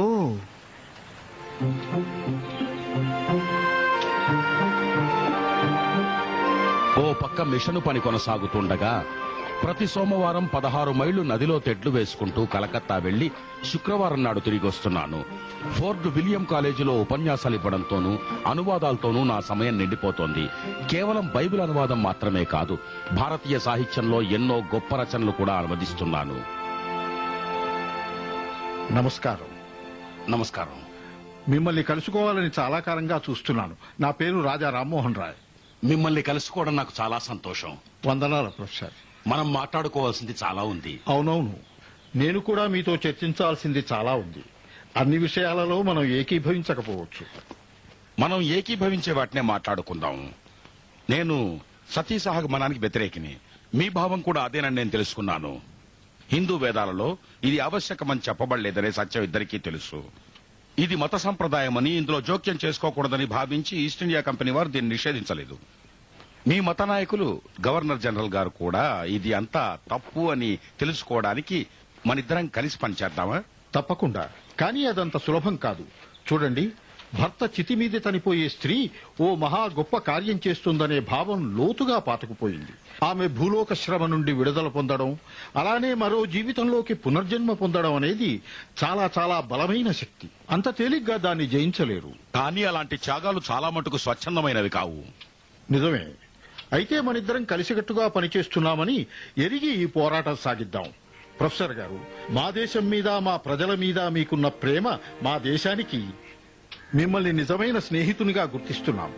ఓ పక్క మిషను పని కొనసాగుతుండగా ప్రతి సోమవారం పదహారు మైళ్లు నదిలో తెడ్లు వేసుకుంటూ కలకత్తా వెళ్లి శుక్రవారం నాడు తిరిగి వస్తున్నాను ఫోర్ట్ విలియం కాలేజీలో ఉపన్యాసాలు ఇవ్వడంతోనూ అనువాదాలతోనూ నా సమయం నిండిపోతోంది కేవలం బైబిల్ అనువాదం మాత్రమే కాదు భారతీయ సాహిత్యంలో ఎన్నో గొప్ప రచనలు కూడా అనువదిస్తున్నాను నమస్కారం నమస్కారం మిమ్మల్ని కలుసుకోవాలని చాలా కాలంగా చూస్తున్నాను నా పేరు రాజా రామ్మోహన్ రాయ్ మిమ్మల్ని కలుసుకోవడం నాకు చాలా సంతోషం వందనాల ప్రొఫెసర్ మనం మాట్లాడుకోవాల్సింది చాలా ఉంది అవునవును నేను కూడా మీతో చర్చించాల్సింది చాలా ఉంది అన్ని విషయాలలో మనం ఏకీభవించకపోవచ్చు మనం ఏకీభవించే వాటినే మాట్లాడుకుందాం నేను సతీ సహగమనానికి వ్యతిరేకిని మీ భావం కూడా అదేనని నేను తెలుసుకున్నాను హిందూ వేదాలలో ఇది ఆవశ్యకమని చెప్పబడలేదనే సత్యం ఇద్దరికీ తెలుసు ఇది మత సంప్రదాయమని ఇందులో జోక్యం చేసుకోకూడదని భావించి ఈస్ట్ ఇండియా కంపెనీ వారు దీన్ని నిషేధించలేదు మీ మత నాయకులు గవర్నర్ జనరల్ గారు కూడా ఇది అంతా తప్పు అని తెలుసుకోవడానికి మనిద్దరం కలిసి పనిచేద్దామా తప్పకుండా కానీ అదంత సులభం కాదు చూడండి భర్త చితి మీద చనిపోయే స్త్రీ ఓ మహా గొప్ప కార్యం చేస్తుందనే భావం లోతుగా పాతుకుపోయింది ఆమె భూలోక శ్రమ నుండి విడుదల పొందడం అలానే మరో జీవితంలోకి పునర్జన్మ పొందడం అనేది చాలా చాలా బలమైన శక్తి అంత తేలిగ్గా దాన్ని జయించలేరు కానీ అలాంటి త్యాగాలు చాలా మటుకు స్వచ్ఛందమైనవి కావు నిజమే అయితే మనిద్దరం కలిసికట్టుగా పనిచేస్తున్నామని ఎరిగి ఈ పోరాటం సాగిద్దాం ప్రొఫెసర్ గారు మా దేశం మీద మా ప్రజల మీద మీకున్న ప్రేమ మా దేశానికి మిమ్మల్ని నిజమైన స్నేహితునిగా గుర్తిస్తున్నాం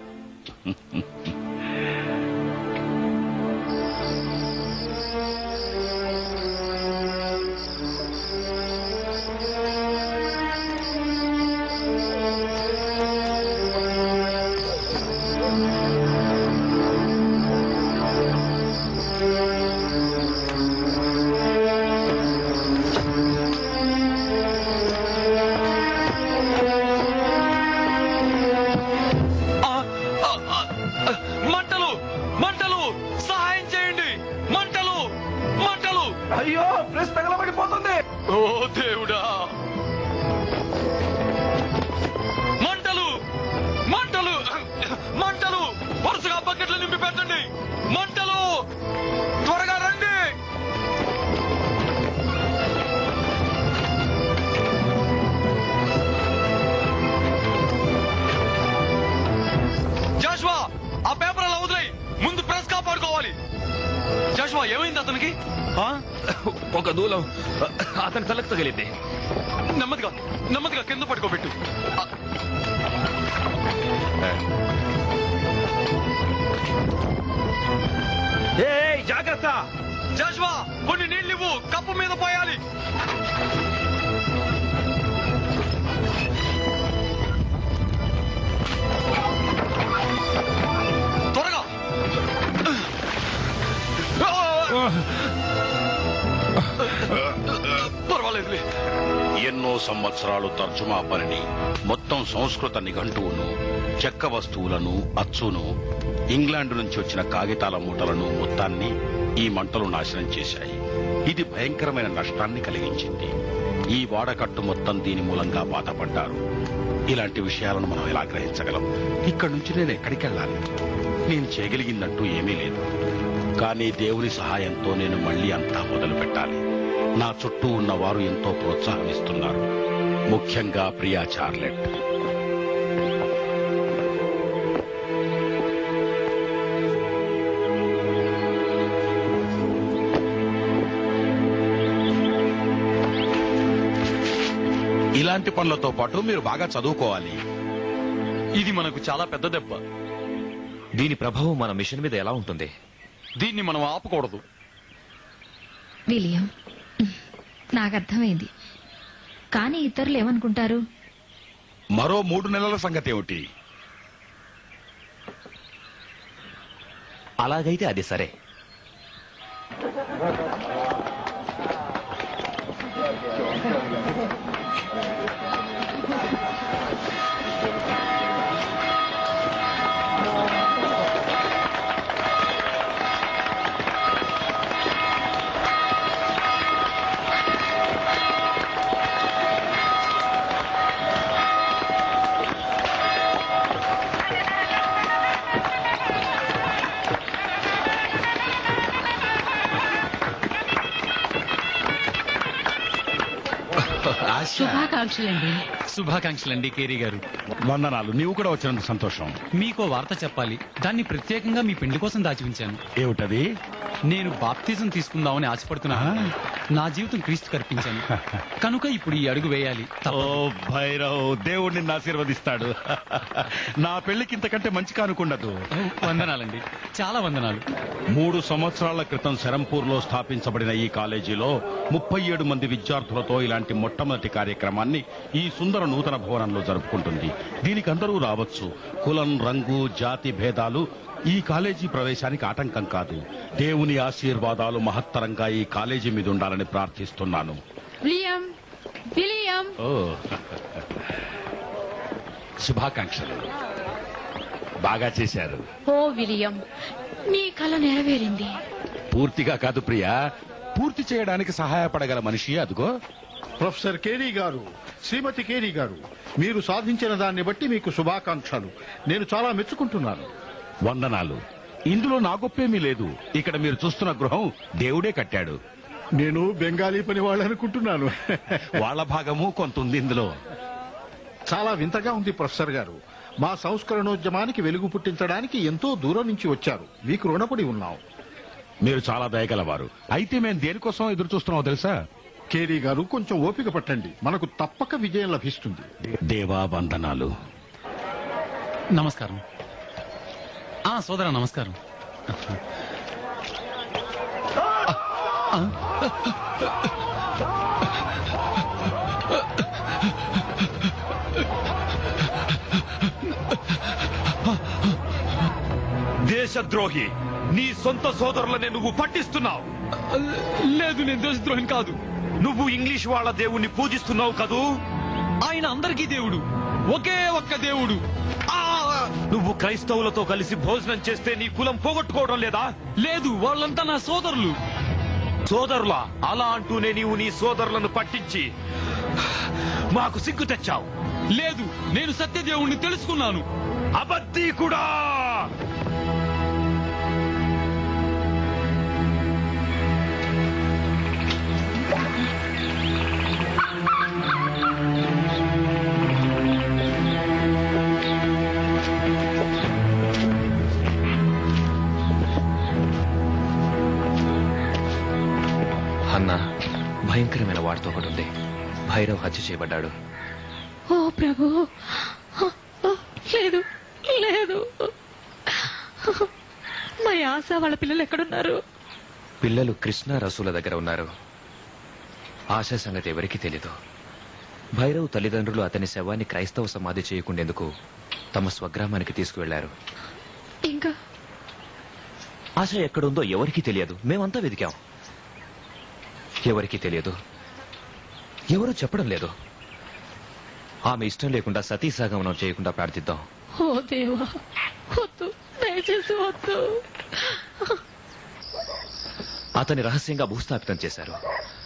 మంటలు మంటలు సహాయం చేయండి మంటలు మంటలు అయ్యో ప్రెస్ తగలబడిపోతుంది ఓ దేవుడా మంటలు మంటలు మంటలు వరుసగా బకెట్లు నింపి పెట్టండి మంటలు త్వరగా రండి జాషువా ఆ పేపర్ అలా వదిలేయి ముందు ప్రెస్ కాపాడుకోవాలి జాషువా ఏమైంది అతనికి ఆ? ఒక దూలం అతని తలకు తగిలింది నెమ్మదిగా నెమ్మదిగా కింద పడుకోబెట్టు ఆ, జాగ్రత్త జాషువా కొన్ని నీళ్ళు ఇవ్వు కప్పు మీద పోయాలి త్వరగా పర్వాలేదులే ఎన్నో సంవత్సరాలు తర్జుమా పనిని మొత్తం సంస్కృత నిఘంటువును చెక్క వస్తువులను అచ్చును ఇంగ్లాండ్ నుంచి వచ్చిన కాగితాల మూటలను మొత్తాన్ని ఈ మంటలు నాశనం చేశాయి ఇది భయంకరమైన నష్టాన్ని కలిగించింది ఈ వాడకట్టు మొత్తం దీని మూలంగా బాధపడ్డారు ఇలాంటి విషయాలను మనం ఎలా గ్రహించగలం ఇక్కడి నుంచి నేను ఎక్కడికి వెళ్ళాలి నేను చేయగలిగిందంటూ ఏమీ లేదు కానీ దేవుని సహాయంతో నేను మళ్ళీ అంతా మొదలు పెట్టాలి నా చుట్టూ ఉన్న వారు ఎంతో ప్రోత్సాహం ఇస్తున్నారు ముఖ్యంగా ప్రియా చార్లెట్ ఇలాంటి పనులతో పాటు మీరు బాగా చదువుకోవాలి ఇది మనకు చాలా పెద్ద దెబ్బ దీని ప్రభావం మన మిషన్ మీద ఎలా ఉంటుంది దీన్ని మనం ఆపకూడదు విలియం నాకు అర్థమైంది కానీ ఇతరులు ఏమనుకుంటారు మరో మూడు నెలల సంగతి ఏమిటి అలాగైతే అది సరే శుభాకాంక్షలండి శుభాకాంక్షలండి కేరీ గారు వందనాలు నీవు కూడా వచ్చినందుకు సంతోషం మీకో వార్త చెప్పాలి దాన్ని ప్రత్యేకంగా మీ పెళ్లి కోసం దాచి ఉంచాను ఏమిటది నేను బాప్తిజం తీసుకుందామని ఆశపడుతున్నాను నా జీవితం క్రీస్తు కర్పించాను కనుక ఇప్పుడు ఈ అడుగు వేయాలి ఓ భైరవ్ దేవుడు నిన్ను ఆశీర్వదిస్తాడు నా పెళ్లికి ఇంతకంటే మంచి కానుకుండదు వందనాలండి చాలా వందనాలు మూడు సంవత్సరాల క్రితం శరంపూర్లో స్థాపించబడిన ఈ కాలేజీలో ముప్పై ఏడు మంది విద్యార్థులతో ఇలాంటి మొట్టమొదటి కార్యక్రమాన్ని ఈ సుందర నూతన భవనంలో జరుపుకుంటుంది దీనికి అందరూ రావచ్చు కులం రంగు జాతి భేదాలు ఈ కాలేజీ ప్రవేశానికి ఆటంకం కాదు దేవుని ఆశీర్వాదాలు మహత్తరంగా ఈ కాలేజీ మీద ఉండాలని ప్రార్థిస్తున్నాను విలియం విలియం ఓ శుభాకాంక్షలు బాగా చేశారు ఓ విలియం నీ కల నెరవేరింది పూర్తిగా కాదు ప్రియా పూర్తి చేయడానికి సహాయపడగల మనిషి అదిగో ప్రొఫెసర్ కేరీ గారు శ్రీమతి కేరీ గారు మీరు సాధించిన దాన్ని బట్టి మీకు శుభాకాంక్షలు నేను చాలా మెచ్చుకుంటున్నాను వందనాలు ఇందులో నా గొప్పేమీ లేదు ఇక్కడ మీరు చూస్తున్న గృహం దేవుడే కట్టాడు నేను బెంగాలీ పని వాళ్ళు అనుకుంటున్నాను వాళ్ళ భాగము కొంత ఉంది ఇందులో చాలా వింతగా ఉంది ప్రొఫెసర్ గారు మా సంస్కరణోద్యమానికి వెలుగు పుట్టించడానికి ఎంతో దూరం నుంచి వచ్చారు మీకు రుణపడి ఉన్నాం మీరు చాలా దయగలవారు అయితే మేము దేనికోసం ఎదురు చూస్తున్నామో తెలుసా కేరీ గారు కొంచెం ఓపిక పట్టండి మనకు తప్పక విజయం లభిస్తుంది దేవా వందనాలు నమస్కారం ఆ సోదర నమస్కారం దేశద్రోహి నీ సొంత సోదరులనే నువ్వు పట్టిస్తున్నావు లేదు నేను దేశద్రోహిని కాదు నువ్వు ఇంగ్లీష్ వాళ్ళ దేవుణ్ణి పూజిస్తున్నావు కదూ ఆయన అందరికీ దేవుడు ఒకే ఒక్క దేవుడు నువ్వు క్రైస్తవులతో కలిసి భోజనం చేస్తే నీ కులం పోగొట్టుకోవడం లేదా లేదు వాళ్ళంతా నా సోదరులు సోదరులా అలా అంటూనే నీవు నీ సోదరులను పట్టించి మాకు సిగ్గు తెచ్చావు లేదు నేను సత్యదేవుణ్ణి తెలుసుకున్నాను అబద్ధీ కూడా అన్న భయంకరమైన వాడితో ఒకటి ఉంది భైరవ్ హత్య చేయబడ్డాడు ఓ ప్రభు లేదు లేదు మా ఆశ వాళ్ళ పిల్లలు ఎక్కడున్నారు పిల్లలు కృష్ణ రసూల దగ్గర ఉన్నారు ఆశా సంగతి ఎవరికీ తెలీదు భైరవ్ తల్లిదండ్రులు అతని శవాన్ని క్రైస్తవ సమాధి చేయకుండేందుకు తమ స్వగ్రామానికి తీసుకువెళ్లారు ఇంకా ఆశ ఎక్కడుందో ఎవరికీ తెలియదు మేమంతా వెతికాం ఎవరికీ తెలియదు ఎవరూ చెప్పడం లేదు ఆమె ఇష్టం లేకుండా సతీ సగమనం చేయకుండా ప్రార్థిద్దాం ఓ దేవా వద్దు దయచేసి వద్దు అతని రహస్యంగా భూస్థాపితం చేశారు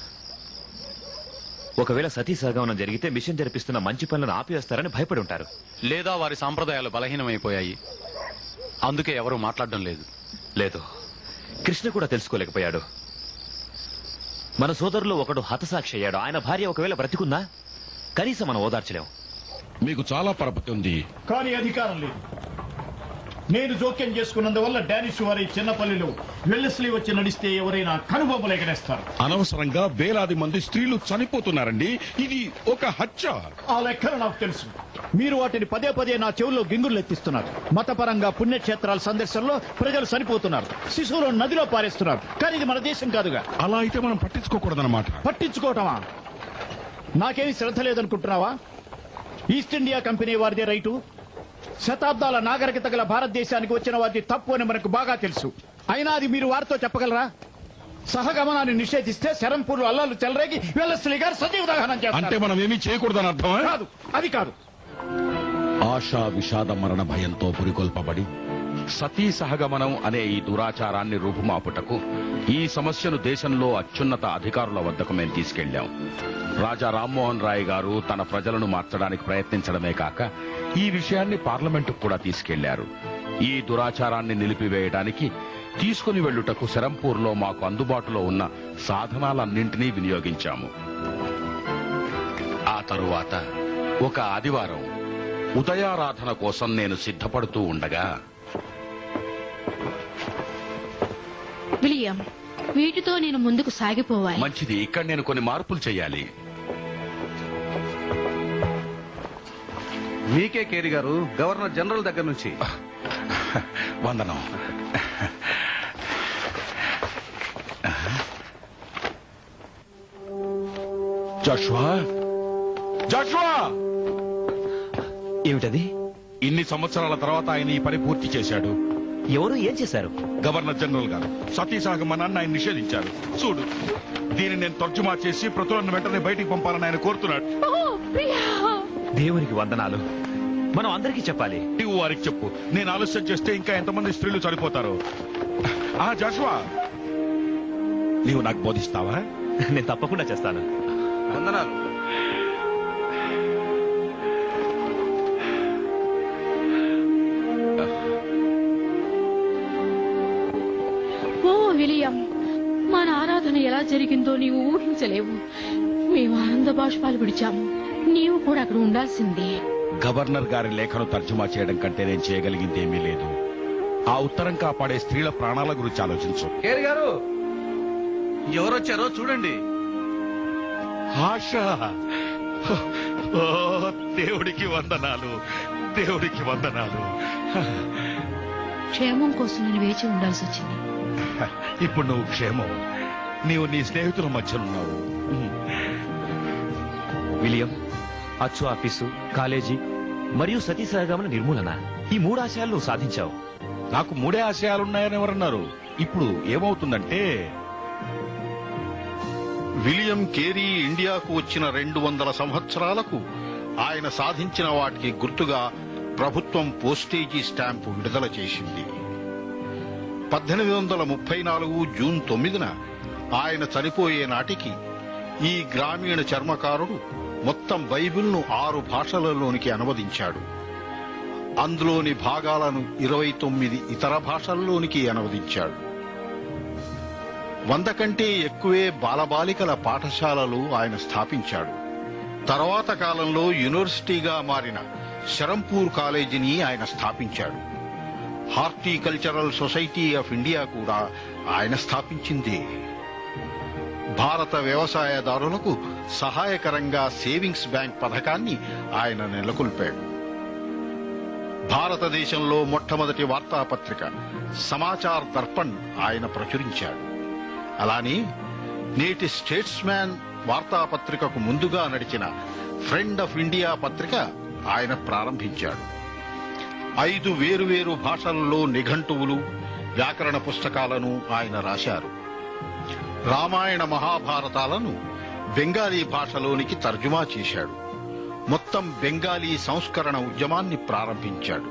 ఒకవేళ సతీ సగమనం జరిగితే మిషన్ జరిపిస్తున్న మంచి పనులను ఆపివేస్తారని భయపడి ఉంటారు లేదా వారి సాంప్రదాయాలు బలహీనమైపోయాయి అందుకే ఎవరూ మాట్లాడడం లేదు లేదు కృష్ణ కూడా తెలుసుకోలేకపోయాడు మన సోదరులో ఒకడు హతసాక్షి అయ్యాడు ఆయన భార్య ఒకవేళ బ్రతికుందా కనీసం మనం ఓదార్చలేం మీకు చాలా పరపతి ఉంది కానీ అధికారం లేదు నేను జోక్యం చేసుకున్నందువల్ల డానిష్ వారి చిన్నపల్లిలో వెల్లస్లీ వచ్చి నడిస్తే ఎవరైనా కనుబొమ్మలు ఎగరేస్తారు అనవసరంగా వేలాది మంది స్త్రీలు చనిపోతున్నారండి ఇది ఒక హత్య ఆ లెక్కలు నాకు తెలుసు మీరు వాటిని పదే పదే నా చెవుల్లో గింగులు ఎత్తిస్తున్నారు మతపరంగా పుణ్యక్షేత్రాల సందర్శనలో ప్రజలు చనిపోతున్నారు శిశువులను నదిలో పారేస్తున్నారు కానీ ఇది మన దేశం కాదుగా అలా అయితే మనం పట్టించుకోకూడదన్నమాట పట్టించుకోవటమా నాకేమి శ్రద్ధ లేదనుకుంటున్నావా ఈస్ట్ ఇండియా కంపెనీ వారిదే రైటు శతాబ్దాల నాగరికత గల భారతదేశానికి వచ్చిన వారిది తప్పు అని మనకు బాగా తెలుసు అయినా అది మీరు వారితో చెప్పగలరా సహగమనాన్ని నిషేధిస్తే శరంపూర్లు అల్లాలు చెలరేగి వెల్లశ్రీ గారు సజీవ దహనం చేస్తారు అంటే మనం ఏమీ చేయకూడదని అర్థమా కాదు అది కాదు ఆశా విషాద మరణ భయంతో పురికొల్పబడి సతీ సహగమనం అనే ఈ దురాచారాన్ని రూపుమాపుటకు ఈ సమస్యను దేశంలో అత్యున్నత అధికారుల వద్దకు మేము తీసుకెళ్లాం రాజా రామ్మోహన్ రాయ్ గారు తన ప్రజలను మార్చడానికి ప్రయత్నించడమే కాక ఈ విషయాన్ని పార్లమెంటుకు కూడా తీసుకెళ్లారు ఈ దురాచారాన్ని నిలిపివేయడానికి తీసుకుని వెళ్ళుటకు శరంపూర్లో మాకు అందుబాటులో ఉన్న సాధనాలన్నింటినీ వినియోగించాము ఆ తరువాత ఒక ఆదివారం ఉదయారాధన కోసం నేను సిద్ధపడుతూ ఉండగా విలియం వీటితో నేను ముందుకు సాగిపోవాలి మంచిది ఇక్కడ నేను కొన్ని మార్పులు చేయాలి మీకే కేరి గారు గవర్నర్ జనరల్ దగ్గర నుంచి వందనం జాషువా జాషువా ఏమిటది ఇన్ని సంవత్సరాల తర్వాత ఆయన ఈ పని పూర్తి చేశాడు ఎవరు ఏం చేశారు గవర్నర్ జనరల్ గారు సతీ సాగమనాన్ని ఆయన నిషేధించారు చూడు దీన్ని నేను తర్జుమా చేసి ప్రతులను వెంటనే బయటికి పంపాలని ఆయన కోరుతున్నాడు దేవునికి వందనాలు మనం అందరికీ చెప్పాలి నీవు వారికి చెప్పు నేను ఆలస్యం చేస్తే ఇంకా ఎంతమంది స్త్రీలు చనిపోతారు ఆ జాషువా నీవు నాకు బోధిస్తావా నేను తప్పకుండా చేస్తాను వందనాలు ఓ విలియం మన ఆరాధన ఎలా జరిగిందో నీవు ఊహించలేవు మేము ఆనంద బాష్పాలు విడిచాము నీవు కూడా అక్కడ ఉండాల్సిందే గవర్నర్ గారి లేఖను తర్జుమా చేయడం కంటే నేను చేయగలిగింది ఏమీ లేదు ఆ ఉత్తరం కాపాడే స్త్రీల ప్రాణాల గురించి ఆలోచించు కేరి గారు ఎవరొచ్చారో చూడండి ఆశ ఓ దేవుడికి వందనాలు దేవుడికి వందనాలు క్షేమం కోసం నేను వేచి ఉండాల్సి వచ్చింది ఇప్పుడు నువ్వు క్షేమం నీవు నీ స్నేహితుల మధ్యనున్నావు విలియం అచ్చు ఆఫీసు కాలేజీ మరియు సతీ సహగమన నిర్మూలన ఈ మూడు ఆశయాలు నువ్వు సాధించావు నాకు మూడే ఆశయాలున్నాయని ఎవరన్నారు ఇప్పుడు ఏమవుతుందంటే విలియం కేరీ ఇండియాకు వచ్చిన రెండు వందల సంవత్సరాలకు ఆయన సాధించిన వాటికి గుర్తుగా ప్రభుత్వం పోస్టేజీ స్టాంపు విడుదల చేసింది పద్దెనిమిది వందల ముప్పై నాలుగు జూన్ తొమ్మిదిన ఆయన చనిపోయే నాటికి ఈ గ్రామీణ చర్మకారుడు మొత్తం బైబిల్ను ఆరు భాషలలోనికి అనువదించాడు అందులోని భాగాలను ఇరవై తొమ్మిది ఇతర భాషల్లోనికి అనువదించాడు వంద కంటే ఎక్కువే బాలబాలికల పాఠశాలలు ఆయన స్థాపించాడు తర్వాత కాలంలో యూనివర్సిటీగా మారిన శరంపూర్ కాలేజీని ఆయన స్థాపించాడు హార్టికల్చరల్ సొసైటీ ఆఫ్ ఇండియా కూడా ఆయన స్థాపించిందే భారత వ్యవసాయదారులకు సహాయకరంగా సేవింగ్స్ బ్యాంక్ పథకాన్ని ఆయన నెలకొల్పాడు భారతదేశంలో మొట్టమొదటి వార్తాపత్రిక సమాచార్ దర్పణ్ ఆయన ప్రచురించాడు అలానే నేటి స్టేట్స్ మ్యాన్ వార్తాపత్రికకు ముందుగా నడిచిన ఫ్రెండ్ ఆఫ్ ఇండియా పత్రిక ఆయన ప్రారంభించాడు ఐదు వేరువేరు భాషలలో నిఘంటువులు వ్యాకరణ పుస్తకాలను ఆయన రాశారు రామాయణ మహాభారతాలను బెంగాలీ భాషలోనికి తర్జుమా చేశాడు మొత్తం బెంగాలీ సంస్కరణ ఉద్యమాన్ని ప్రారంభించాడు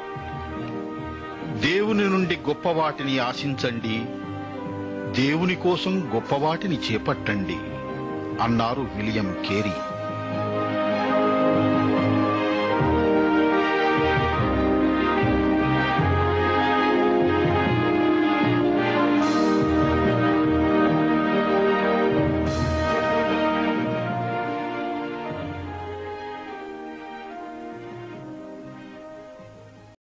దేవుని నుండి గొప్ప వాటిని ఆశించండి దేవుని కోసం గొప్పవాటిని చేపట్టండి అన్నారు విలియం కేరీ